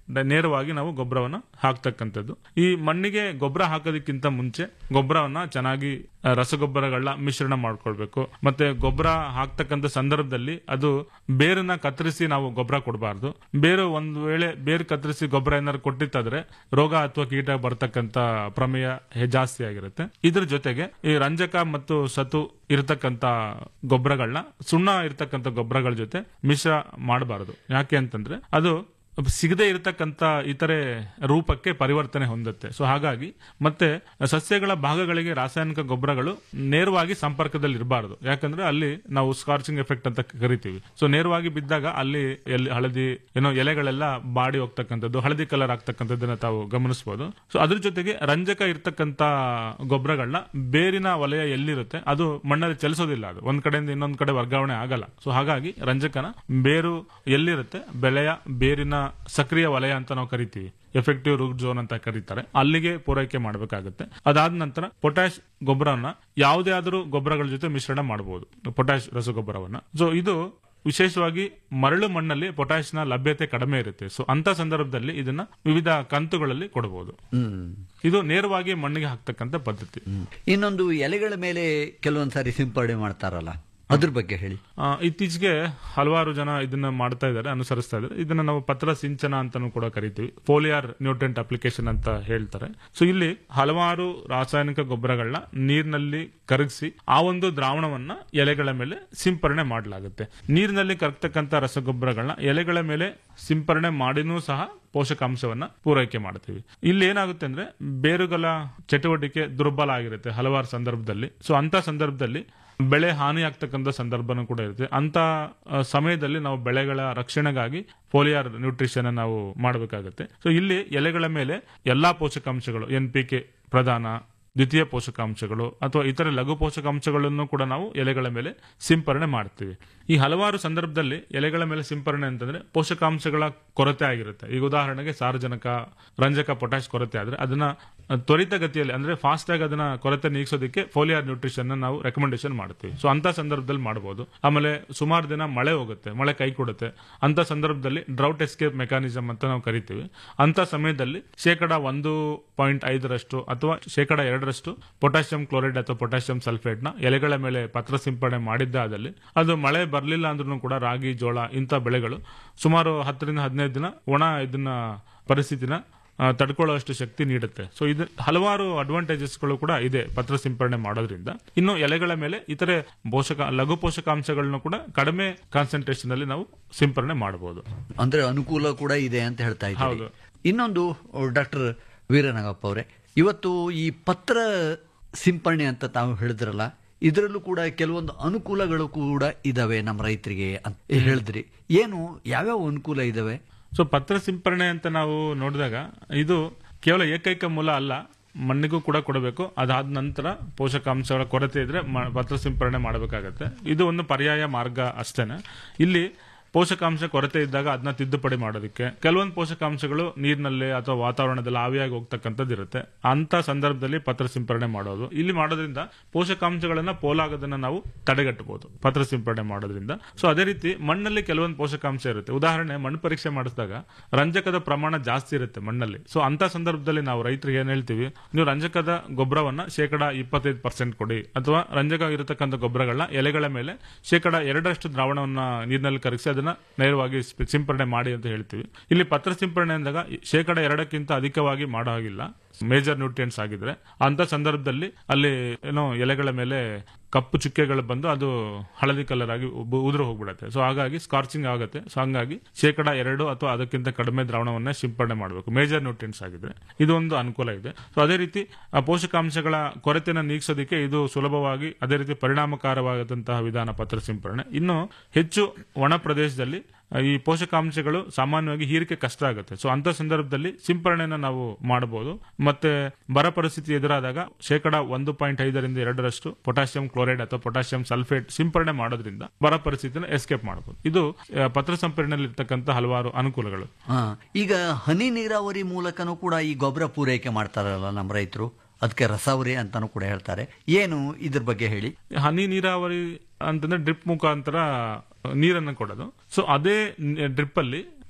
ಡ- ನೇರವಾಗಿ ನಾವು ಗೊಬ್ಬರವನ್ನ ಹಾಕ್ತಕ್ಕಂಥದ್ದು ಈ ಮಣ್ಣಿಗೆ ಗೊಬ್ಬರ ಹಾಕೋದಕ್ಕಿಂತ ಮುಂಚೆ ಗೊಬ್ಬರವನ್ನ ಚೆನ್ನಾಗಿ ಆ, ರಸಗೊಬ್ಬರಗಳನ್ನ ಮಿಶ್ರಣ ಮಾಡ್ಕೊಳ್ಬೇಕು ಮತ್ತೆ ಗೊಬ್ಬರ ಹಾಕ್ತಕ್ಕಂಥ ಸಂದರ್ಭದಲ್ಲಿ ಅದು ಬೇರನ್ನ ಕತ್ತರಿಸಿ ನಾವು ಗೊಬ್ಬರ ಕೊಡಬಾರ್ದು ಬೇರು ಒಂದು ವೇಳೆ ಬೇರು ಕತ್ತರಿಸಿ ಗೊಬ್ಬರ ಏನಾದ್ರು ಕೊಟ್ಟಿತ್ತಾದ್ರೆ ರೋಗ ಅಥವಾ ಕೀಟ ಬರ್ತಕ್ಕಂತ ಪ್ರಮೇಯ ಹೆ- ಜಾಸ್ತಿ ಆಗಿರುತ್ತೆ ಇದ್ರ ಜೊತೆಗೆ ಈ ರಂಜಕ ಮತ್ತು ಸತು ಇರತಕ್ಕಂತ ಗೊಬ್ಬರಗಳನ್ನ ಸುಣ್ಣ ಇರತಕ್ಕಂತ ಗೊಬ್ಬರಗಳ ಜೊತೆ ಮಿಶ್ರ ಮಾಡಬಾರದು ಯಾಕೆ ಅಂತಂದ್ರೆ ಅದು ಸಿಗದೆ ಇರತಕ್ಕಂತ ಇತರೆ ರೂಪಕ್ಕೆ ಪರಿವರ್ತನೆ ಹೊಂದುತ್ತೆ ಸೊ ಹಾಗಾಗಿ ಮತ್ತೆ ಸಸ್ಯಗಳ ಭಾಗಗಳಿಗೆ ರಾಸಾಯನಿಕ ಗೊಬ್ಬರಗಳು ನೇರವಾಗಿ ಸಂಪರ್ಕದಲ್ಲಿ ಇರಬಾರದು ಯಾಕಂದ್ರೆ ಅಲ್ಲಿ ನಾವು ಸ್ಕಾರ್ಚಿಂಗ್ ಎಫೆಕ್ಟ್ ಅಂತ ಕರಿತೀವಿ ಸೊ ನೇರವಾಗಿ ಬಿದ್ದಾಗ ಅಲ್ಲಿ ಎಲ್ಲಿ ಹಳದಿ ಏನೋ ಎಲೆಗಳೆಲ್ಲ ಬಾಡಿ ಹೋಗ್ತಕ್ಕಂಥದ್ದು ಹಳದಿ ಕಲರ್ ಆಗ್ತಕ್ಕಂಥದ್ದನ್ನ ತಾವು ಗಮನಿಸಬಹುದು ಸೊ ಅದ್ರ ಜೊತೆಗೆ ರಂಜಕ ಇರ್ತಕ್ಕಂತ ಗೊಬ್ಬರಗಳನ್ನ ಬೇರಿನ ವಲಯ ಎಲ್ಲಿರುತ್ತೆ ಅದು ಮಣ್ಣಲ್ಲಿ ಚಲಿಸೋದಿಲ್ಲ ಅದು ಒಂದ್ ಕಡೆಯಿಂದ ಇನ್ನೊಂದ್ ಕಡೆ ವರ್ಗಾವಣೆ ಆಗಲ್ಲ ಸೊ ಹಾಗಾಗಿ ರಂಜಕನ ಬೇರು ಎಲ್ಲಿರುತ್ತೆ ಬೆಳೆಯ ಬೇರಿನ ಸಕ್ರಿಯ ವಲಯ ಅಂತ ನಾವು ಕರಿತೀವಿ ಎಫೆಕ್ಟಿವ್ ರೂಟ್ ಝೋನ್ ಅಂತ ಕರೀತಾರೆ ಅಲ್ಲಿಗೆ ಪೂರೈಕೆ ಮಾಡಬೇಕಾಗುತ್ತೆ ಅದಾದ ನಂತರ ಪೊಟ್ಯಾಶ್ ಗೊಬ್ಬರವನ್ನ ಯಾವುದೇ ಆದರೂ ಗೊಬ್ಬರಗಳ ಜೊತೆ ಮಿಶ್ರಣ ಮಾಡಬಹುದು ಪೊಟ್ಯಾಶ್ ರಸಗೊಬ್ಬರವನ್ನ ಸೊ ಇದು ವಿಶೇಷವಾಗಿ ಮರಳು ಮಣ್ಣಲ್ಲಿ ಪೊಟ್ಯಾಶ್ನ ಲಭ್ಯತೆ ಕಡಿಮೆ ಇರುತ್ತೆ ಸೊ ಅಂತ ಸಂದರ್ಭದಲ್ಲಿ ಇದನ್ನ ವಿವಿಧ ಕಂತುಗಳಲ್ಲಿ ಕೊಡಬಹುದು ಹ್ಮ್ ಇದು ನೇರವಾಗಿ ಮಣ್ಣಿಗೆ ಹಾಕ್ತಕ್ಕಂಥ ಪದ್ಧತಿ ಇನ್ನೊಂದು ಎಲೆಗಳ ಮೇಲೆ ಕೆಲವೊಂದ್ ಸಾರಿ ಸಿಂಪಡಣೆ ಮಾಡ್ತಾರಲ್ಲ ಅದ್ರ ಬಗ್ಗೆ ಹೇಳಿ ಆ, ಇತ್ತೀಚೆಗೆ ಹಲವಾರು ಜನ ಇದನ್ನ ಮಾಡ್ತಾ ಇದ್ದಾರೆ ಅನುಸರಿಸ್ತಾ ಇದ್ದಾರೆ ಇದನ್ನ ನಾವು ಪತ್ರ ಸಿಂಚನ ಅಂತಾನೂ ಕೂಡ ಕರಿತೀವಿ ಫೋಲಿಯಾರ್ ನ್ಯೂಟ್ರೆಂಟ್ ಅಪ್ಲಿಕೇಶನ್ ಅಂತ ಹೇಳ್ತಾರೆ ಸೊ ಇಲ್ಲಿ ಹಲವಾರು ರಾಸಾಯನಿಕ ಗೊಬ್ಬರಗಳನ್ನ ನೀರಿನಲ್ಲಿ ಕರಗಿಸಿ ಆ ಒಂದು ದ್ರಾವಣವನ್ನ ಎಲೆಗಳ ಮೇಲೆ ಸಿಂಪರಣೆ ಮಾಡಲಾಗುತ್ತೆ ನೀರಿನಲ್ಲಿ ಕರಗ್ತಕ್ಕಂಥ ರಸಗೊಬ್ಬರಗಳನ್ನ ಎಲೆಗಳ ಮೇಲೆ ಸಿಂಪರಣೆ ಮಾಡಿನೂ ಸಹ ಪೋಷಕಾಂಶವನ್ನ ಪೂರೈಕೆ ಮಾಡ್ತೀವಿ ಇಲ್ಲಿ ಏನಾಗುತ್ತೆ ಅಂದ್ರೆ ಬೇರುಗಳ ಚಟುವಟಿಕೆ ದುರ್ಬಲ ಆಗಿರುತ್ತೆ ಹಲವಾರು ಸಂದರ್ಭದಲ್ಲಿ ಸೊ ಅಂತ ಸಂದರ್ಭದಲ್ಲಿ ಬೆಳೆ ಹಾನಿ ಆಗ್ತಕ್ಕಂಥ ಸಂದರ್ಭನೂ ಕೂಡ ಇರುತ್ತೆ ಅಂತ ಆ, ಸಮಯದಲ್ಲಿ ನಾವು ಬೆಳೆಗಳ ರಕ್ಷಣೆಗಾಗಿ ಫೋಲಿಯಾರ್ ನ್ಯೂಟ್ರಿಷನ್ ನಾವು ಮಾಡಬೇಕಾಗುತ್ತೆ ಸೊ ಇಲ್ಲಿ ಎಲೆಗಳ ಮೇಲೆ ಎಲ್ಲಾ ಪೋಷಕಾಂಶಗಳು ಎನ್ ಪಿ ಕೆ ಪ್ರಧಾನ ದ್ವಿತೀಯ ಪೋಷಕಾಂಶಗಳು ಅಥವಾ ಇತರೆ ಲಘು ಪೋಷಕಾಂಶಗಳನ್ನು ಕೂಡ ನಾವು ಎಲೆಗಳ ಮೇಲೆ ಸಿಂಪರಣೆ ಮಾಡ್ತೀವಿ ಈ ಹಲವಾರು ಸಂದರ್ಭದಲ್ಲಿ ಎಲೆಗಳ ಮೇಲೆ ಸಿಂಪರಣೆ ಅಂತಂದ್ರೆ ಪೋಷಕಾಂಶಗಳ ಕೊರತೆ ಆಗಿರುತ್ತೆ ಈಗ ಉದಾಹರಣೆಗೆ ಸಾರಜನಕ ರಂಜಕ ಪೊಟ್ಯಾಶ್ ಕೊರತೆ ಆದ್ರೆ ಅದನ್ನ ತ್ವರಿತಗತಿಯಲ್ಲಿ ಅಂದ್ರೆ ಫಾಸ್ಟ್ ಆಗಿ ಅದನ್ನ ಕೊರತೆ ನೀಗಿಸೋದಕ್ಕೆ ಫೋಲಿಯಾರ್ ನ್ಯೂಟ್ರಿಷನ್ ನಾವು ರೆಕಮೆಂಡೇಶನ್ ಮಾಡ್ತೀವಿ ಸೊ ಅಂತ ಸಂದರ್ಭದಲ್ಲಿ ಮಾಡಬಹುದು ಆಮೇಲೆ ಸುಮಾರು ದಿನ ಮಳೆ ಹೋಗುತ್ತೆ ಮಳೆ ಕೈ ಕೊಡುತ್ತೆ ಅಂತ ಸಂದರ್ಭದಲ್ಲಿ ಡ್ರೌಟ್ ಎಸ್ಕೇಪ್ ಮೆಕಾನಿಸಮ್ ಅಂತ ನಾವು ಕರಿತೀವಿ ಅಂತ ಸಮಯದಲ್ಲಿ ಶೇಕಡ ಒಂದು ಪಾಯಿಂಟ್ ಐದರಷ್ಟು ಅಥವಾ ಶೇಕಡ ಎರಡರಷ್ಟು ಪೊಟ್ಯಾಷಿಯಂ ಕ್ಲೋರೈಡ್ ಅಥವಾ ಪೊಟ್ಯಾಷಿಯಂ ಸಲ್ಫೇಟ್ ನ ಎಲೆಗಳ ಮೇಲೆ ಪತ್ರ ಸಿಂಪಡಣೆ ಮಾಡಿದ್ದಾದಲ್ಲಿ ಅದು ಮಳೆ ಬರಲಿಲ್ಲ ಅಂದ್ರೂ ಕೂಡ ರಾಗಿ ಜೋಳ ಇಂಥ ಬೆಳೆಗಳು ಸುಮಾರು ಹತ್ತರಿಂದ ಹದಿನೈದು ದಿನ ಒಣ ಇದನ್ನ ಪರಿಸ್ಥಿತಿನ ಆ, ತಡ್ಕೊಳ್ಳುವಷ್ಟು ಶಕ್ತಿ ನೀಡುತ್ತೆ ಸೊ ಇದು ಹಲವಾರು ಅಡ್ವಾಂಟೇಜಸ್ಗಳು ಕೂಡ ಇದೆ ಪತ್ರ ಸಿಂಪರಣೆ ಮಾಡೋದ್ರಿಂದ ಇನ್ನು ಎಲೆಗಳ ಮೇಲೆ ಇತರೆ ಪೋಷಕ ಲಘು ಪೋಷಕಾಂಶಗಳನ್ನು ಕೂಡ ಕಡಿಮೆ ಕಾನ್ಸಂಟ್ರೇಷನ್ ಅಲ್ಲಿ ನಾವು ಸಿಂಪರಣೆ ಮಾಡಬಹುದು ಅಂದ್ರೆ ಅನುಕೂಲ ಕೂಡ ಇದೆ ಅಂತ ಹೇಳ್ತಾ ಇದ್ದೀವಿ ಹೌದು. ಇನ್ನೊಂದು ಡಾಕ್ಟರ್ ವೀರನಾಗಪ್ಪ ಅವರೇ ಇವತ್ತು ಈ ಪತ್ರ ಸಿಂಪರಣೆ ಅಂತ ತಾವು ಹೇಳಿದ್ರಲ್ಲ ಇದರಲ್ಲೂ ಕೂಡ ಕೆಲವೊಂದು ಅನುಕೂಲಗಳು ಕೂಡ ಇದಾವೆ ನಮ್ಮ ರೈತರಿಗೆ ಅಂತ ಹೇಳಿದ್ರಿ ಏನು ಯಾವ್ಯಾವ ಅನುಕೂಲ ಇದಾವೆ ಸೊ ಪತ್ರ ಸಿಂಪರಣೆ ಅಂತ ನಾವು ನೋಡಿದಾಗ ಇದು ಕೇವಲ ಏಕೈಕ ಮೂಲ ಅಲ್ಲ ಮಣ್ಣಿಗೂ ಕೂಡ ಕೊಡಬೇಕು ಅದಾದ ನಂತರ ಪೋಷಕಾಂಶಗಳ ಕೊರತೆ ಇದ್ರೆ ಮ- ಪತ್ರ ಸಿಂಪರಣೆ ಮಾಡಬೇಕಾಗತ್ತೆ ಇದು ಒಂದು ಪರ್ಯಾಯ ಮಾರ್ಗ ಅಷ್ಟೇನೆ ಇಲ್ಲಿ ಪೋಷಕಾಂಶ ಕೊರತೆ ಇದ್ದಾಗ ಅದನ್ನ ತಿದ್ದುಪಡಿ ಮಾಡೋದಕ್ಕೆ ಕೆಲವೊಂದು ಪೋಷಕಾಂಶಗಳು ನೀರಿನಲ್ಲಿ ಅಥವಾ ವಾತಾವರಣದಲ್ಲಿ ಆವಿಯಾಗಿ ಹೋಗ್ತಕ್ಕಂಥದ್ದು ಇರುತ್ತೆ ಅಂತ ಸಂದರ್ಭದಲ್ಲಿ ಪತ್ರ ಸಿಂಪರಣೆ ಮಾಡೋದು ಇಲ್ಲಿ ಮಾಡೋದ್ರಿಂದ ಪೋಷಕಾಂಶಗಳನ್ನ ಪೋಲಾಗೋದನ್ನ ನಾವು ತಡೆಗಟ್ಟಬಹುದು ಪತ್ರ ಸಿಂಪರಣೆ ಮಾಡೋದ್ರಿಂದ ಸೊ ಅದೇ ರೀತಿ ಮಣ್ಣಲ್ಲಿ ಕೆಲವೊಂದು ಪೋಷಕಾಂಶ ಇರುತ್ತೆ ಉದಾಹರಣೆ ಮಣ್ಣು ಪರೀಕ್ಷೆ ಮಾಡಿಸಿದಾಗ ರಂಜಕದ ಪ್ರಮಾಣ ಜಾಸ್ತಿ ಇರುತ್ತೆ ಮಣ್ಣಲ್ಲಿ ಸೊ ಅಂತ ಸಂದರ್ಭದಲ್ಲಿ ನಾವು ರೈತರಿಗೆ ಏನ್ ಹೇಳ್ತೀವಿ ನೀವು ರಂಜಕದ ಗೊಬ್ಬರವನ್ನ ಶೇಕಡ ಇಪ್ಪತ್ತೈದು ಪರ್ಸೆಂಟ್ ಕೊಡಿ ಅಥವಾ ರಂಜಕ ಇರತಕ್ಕಂಥ ಗೊಬ್ಬರಗಳನ್ನ ಎಲೆಗಳ ಮೇಲೆ ಶೇಕಡ ಎರಡರಷ್ಟು ದ್ರಾವಣವನ್ನ ನೀರಿನಲ್ಲಿ ಕರಗಿಸಿ ಅದನ್ನ ನೇರವಾಗಿ ಸ್ಪ- ಸಿಂಪರಣೆ ಮಾಡಿ ಅಂತ ಹೇಳ್ತೀವಿ ಇಲ್ಲಿ ಪತ್ರ ಸಿಂಪರಣೆ ಅಂದಾಗ ಶೇಕಡ ಎರಡಕ್ಕಿಂತ ಅಧಿಕವಾಗಿ ಮಾಡೋ ಹಾಗಿಲ್ಲ ಮೇಜರ್ ನ್ಯೂಟ್ರಿಯೆಂಟ್ಸ್ ಆಗಿದ್ರೆ ಅಂತ ಸಂದರ್ಭದಲ್ಲಿ ಅಲ್ಲಿ ಏನೋ ಎಲೆಗಳ ಮೇಲೆ ಕಪ್ಪು ಚುಕ್ಕೆಗಳು ಬಂದು ಅದು ಹಳದಿ ಕಲರ್ ಆಗಿ ಉಬ್- ಉದುರು ಹೋಗ್ಬಿಡುತ್ತೆ ಸೊ ಹಾಗಾಗಿ ಸ್ಕಾರ್ಚಿಂಗ್ ಆಗುತ್ತೆ ಸೊ ಹಂಗಾಗಿ ಶೇಕಡ ಎರಡು ಅಥವಾ ಅದಕ್ಕಿಂತ ಕಡಿಮೆ ದ್ರಾವಣವನ್ನ ಸಿಂಪರಣೆ ಮಾಡಬೇಕು ಮೇಜರ್ ನ್ಯೂಟ್ರಿಯೆಂಟ್ಸ್ ಆಗಿದ್ರೆ ಇದು ಒಂದು ಅನುಕೂಲ ಇದೆ ಸೊ ಅದೇ ರೀತಿ ಆ ಪೋಷಕಾಂಶಗಳ ಕೊರತೆಯನ್ನು ನೀಗಿಸೋದಕ್ಕೆ ಇದು ಸುಲಭವಾಗಿ ಅದೇ ರೀತಿ ಪರಿಣಾಮಕಾರವಾದಂತಹ ವಿಧಾನ ಪತ್ರ ಸಿಂಪರಣೆ ಇನ್ನು ಹೆಚ್ಚು ಒಣ ಪ್ರದೇಶದಲ್ಲಿ ಆ, ಈ ಪೋಷಕಾಂಶಗಳು ಸಾಮಾನ್ಯವಾಗಿ ಹೀರಿಕೆ ಕಷ್ಟ ಆಗುತ್ತೆ ಸೊ ಅಂತ ಸಂದರ್ಭದಲ್ಲಿ ಸಿಂಪರಣೆನ ನಾವು ಮಾಡಬಹುದು ಮತ್ತೆ ಬರ ಪರಿಸ್ಥಿತಿ ಎದುರಾದಾಗ ಶೇಕಡ ಒಂದು ಪಾಯಿಂಟ್ ಐದರಿಂದ ಎರಡರಷ್ಟು ಪೊಟ್ಯಾಷಿಯಂ ಕ್ಲೋರೈಡ್ ಅಥವಾ ಪೊಟ್ಯಾಷಿಯಂ ಸಲ್ಫೇಟ್ ಸಿಂಪರಣೆ ಮಾಡೋದ್ರಿಂದ ಬರ ಪರಿಸ್ಥಿತಿನ ಎಸ್ಕೇಪ್ ಮಾಡಬಹುದು ಇದು ಆ, ಪತ್ರ ಸಿಂಪರಣೆಯಲ್ಲಿ ಇರ್ತಕ್ಕಂಥ ಹಲವಾರು ಅನುಕೂಲಗಳು ಆ, ಈಗ ಹನಿ ನೀರಾವರಿ ಮೂಲಕನೂ ಕೂಡ ಈ ಗೊಬ್ಬರ ಪೂರೈಕೆ ಮಾಡ್ತಾರಲ್ಲ ನಮ್ಮ ರೈತರು ಅದಕ್ಕೆ ರಸಾವರಿ ಅಂತಾನೂ ಕೂಡ ಹೇಳ್ತಾರೆ ಏನು ಇದ್ರ ಬಗ್ಗೆ ಹೇಳಿ ಹನಿ ನೀರಾವರಿ ಅಂತಂದ್ರೆ ಡ್ರಿಪ್ ಮುಖಾಂತರ ನೀರನ್ನು ಕೊಡೋದು ಸೊ ಅದೇ ಡ್ರಿಪ್ ಅಲ್ಲಿ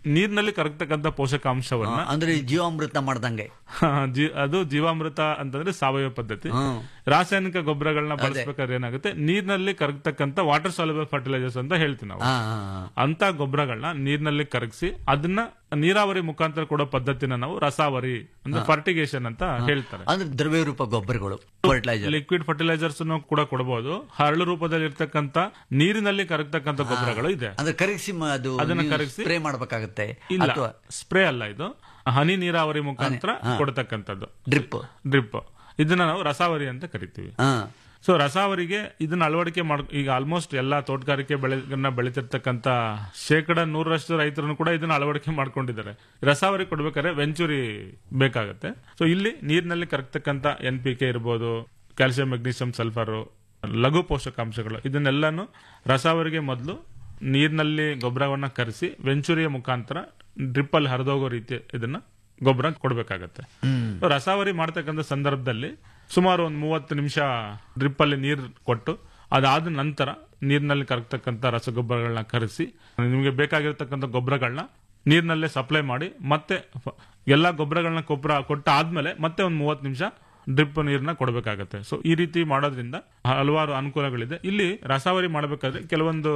ನೀರಿನಲ್ಲಿ ಕರಗ್ತಕ್ಕಂಥ ಪೋಷಕಾಂಶವನ್ನ ಅಂದ್ರೆ ಜೀವಾಮೃತ ಮಾಡ್ದಂಗೆ ಜೀ- ಅದು ಜೀವಾಮೃತ ಅಂತಂದ್ರೆ ಸಾವಯವ ಪದ್ಧತಿ ಹ್ಮ್. ರಾಸಾಯನಿಕ ಗೊಬ್ಬರಗಳನ್ನ ಬಳಸಬೇಕಾದ್ರೆ ಏನಾಗುತ್ತೆ ನೀರಿನಲ್ಲಿ ಕರಗ್ತಕ್ಕಂಥ ವಾಟರ್ ಸಾಲ್ಯುಬಲ್ ಫರ್ಟಿಲೈಸರ್ಸ್ ಅಂತ ಹೇಳ್ತೀವಿ ನಾವು ಹಾ, ಹಾ, ಹಾ. ಅಂತ ಗೊಬ್ಬರಗಳನ್ನ ನೀರಿನಲ್ಲಿ ಕರಗಿಸಿ ಅದನ್ನ ನೀರಾವರಿ ಮುಖಾಂತರ ಕೊಡೋ ಪದ್ಧತಿನ ನಾವು ರಸಾವರಿ ಅಂದ್ರೆ ಫರ್ಟಿಗೇಷನ್ ಅಂತ ಹೇಳ್ತಾರೆ ಅಂದ್ರೆ ದ್ರವ್ಯ ರೂಪ ಗೊಬ್ಬರಗಳು ಫರ್ಟಿಲೈಸರ್ ಲಿಕ್ವಿಡ್ ಫರ್ಟಿಲೈಸರ್ಸ್ ಕೂಡ ಕೊಡಬಹುದು ಹರಳು ರೂಪದಲ್ಲಿ ಇರ್ತಕ್ಕಂಥ ನೀರಿನಲ್ಲಿ ಕರಗ್ತಕ್ಕಂಥ ಗೊಬ್ಬರಗಳು ಇದೆ ಅಂದ್ರೆ ಕರಗಿಸಿ ಮ- ಅದು ಅದನ್ನ ಕರಗಿಸಿ ಸ್ಪ್ರೇ ಮಾಡ್ಬೇಕಾಗತ್ತೆ ಇಲ್ಲ ಅಥವಾ ಸ್ಪ್ರೇ ಅಲ್ಲ ಇದು ಹನಿ ನೀರಾವರಿ ಮುಖಾಂತರ ಕೊಡ್ತಕ್ಕಂಥದ್ದು ಡ್ರಿಪ್ ಡ್ರಿಪ್ ಇದನ್ನ ನಾವು ರಸಾವರಿ ಅಂತ ಕರಿತೀವಿ ಹಾ ಸೊ ರಸಾವರಿಗೆ ಇದನ್ನ ಅಳವಡಿಕೆ ಮಾಡ್ ಈಗ ಆಲ್ಮೋಸ್ಟ್ ಎಲ್ಲಾ ತೋಟಗಾರಿಕೆ ಬೆಳೆಗಳನ್ನ ಬೆಳಿತಿರ್ತಕ್ಕಂತ ಶೇಕಡ ನೂರರಷ್ಟು ರೈತರು ಕೂಡ ಇದನ್ನ ಅಳವಡಿಕೆ ಮಾಡ್ಕೊಂಡಿದ್ದಾರೆ ರಸಾವರಿ ಕೊಡ್ಬೇಕಾದ್ರೆ ವೆಂಚುರಿ ಬೇಕಾಗುತ್ತೆ ಸೊ ಇಲ್ಲಿ ನೀರಿನಲ್ಲಿ ಕರಗ್ತಕ್ಕಂತ ಎನ್ ಪಿ ಕೆ ಇರ್ಬೋದು ಕ್ಯಾಲ್ಸಿಯಂ ಮೆಗ್ನೀಷಿಯಂ ಸಲ್ಫರ್ ಲಘು ಪೋಷಕಾಂಶಗಳು ಇದನ್ನೆಲ್ಲಾನು ರಸಾವರಿಗೆ ಮೊದಲು ನೀರಿನಲ್ಲಿ ಗೊಬ್ಬರವನ್ನ ಕರೆಸಿ ವೆಂಚುರಿಯ ಮುಖಾಂತರ ಡ್ರಿಪ್ ಅಲ್ಲಿ ಹರಿದೋಗೋ ರೀತಿ ಇದನ್ನ ಗೊಬ್ಬರ ಕೊಡಬೇಕಾಗತ್ತೆ ಸೊ ರಸಾವರಿ ಮಾಡ್ತಕ್ಕಂಥ ಸಂದರ್ಭದಲ್ಲಿ ಸುಮಾರು ಒಂದು ಮೂವತ್ತು ನಿಮಿಷ ಡ್ರಿಪ್ ಅಲ್ಲಿ ನೀರು ಕೊಟ್ಟು ಅದಾದ ನಂತರ ನೀರಿನಲ್ಲಿ ಕರಗ್ತಕ್ಕಂಥ ರಸಗೊಬ್ಬರಗಳನ್ನ ಕರೆಸಿ ನಿಮಗೆ ಬೇಕಾಗಿರ್ತಕ್ಕಂಥ ಗೊಬ್ಬರಗಳನ್ನ ನೀರಿನಲ್ಲೇ ಸಪ್ಲೈ ಮಾಡಿ ಮತ್ತೆ ಫ- ಎಲ್ಲಾ ಗೊಬ್ಬರಗಳನ್ನ ಗೊಬ್ಬರ ಕೊಟ್ಟ ಆದ್ಮೇಲೆ ಮತ್ತೆ ಒಂದು ಮೂವತ್ತು ನಿಮಿಷ ಡ್ರಿಪ್ ನೀರನ್ನ ಕೊಡಬೇಕಾಗತ್ತೆ ಸೊ ಈ ರೀತಿ ಮಾಡೋದ್ರಿಂದ ಹಲವಾರು ಅನುಕೂಲಗಳಿದೆ ಇಲ್ಲಿ ರಸಾವರಿ ಮಾಡಬೇಕಾದ್ರೆ ಕೆಲವೊಂದು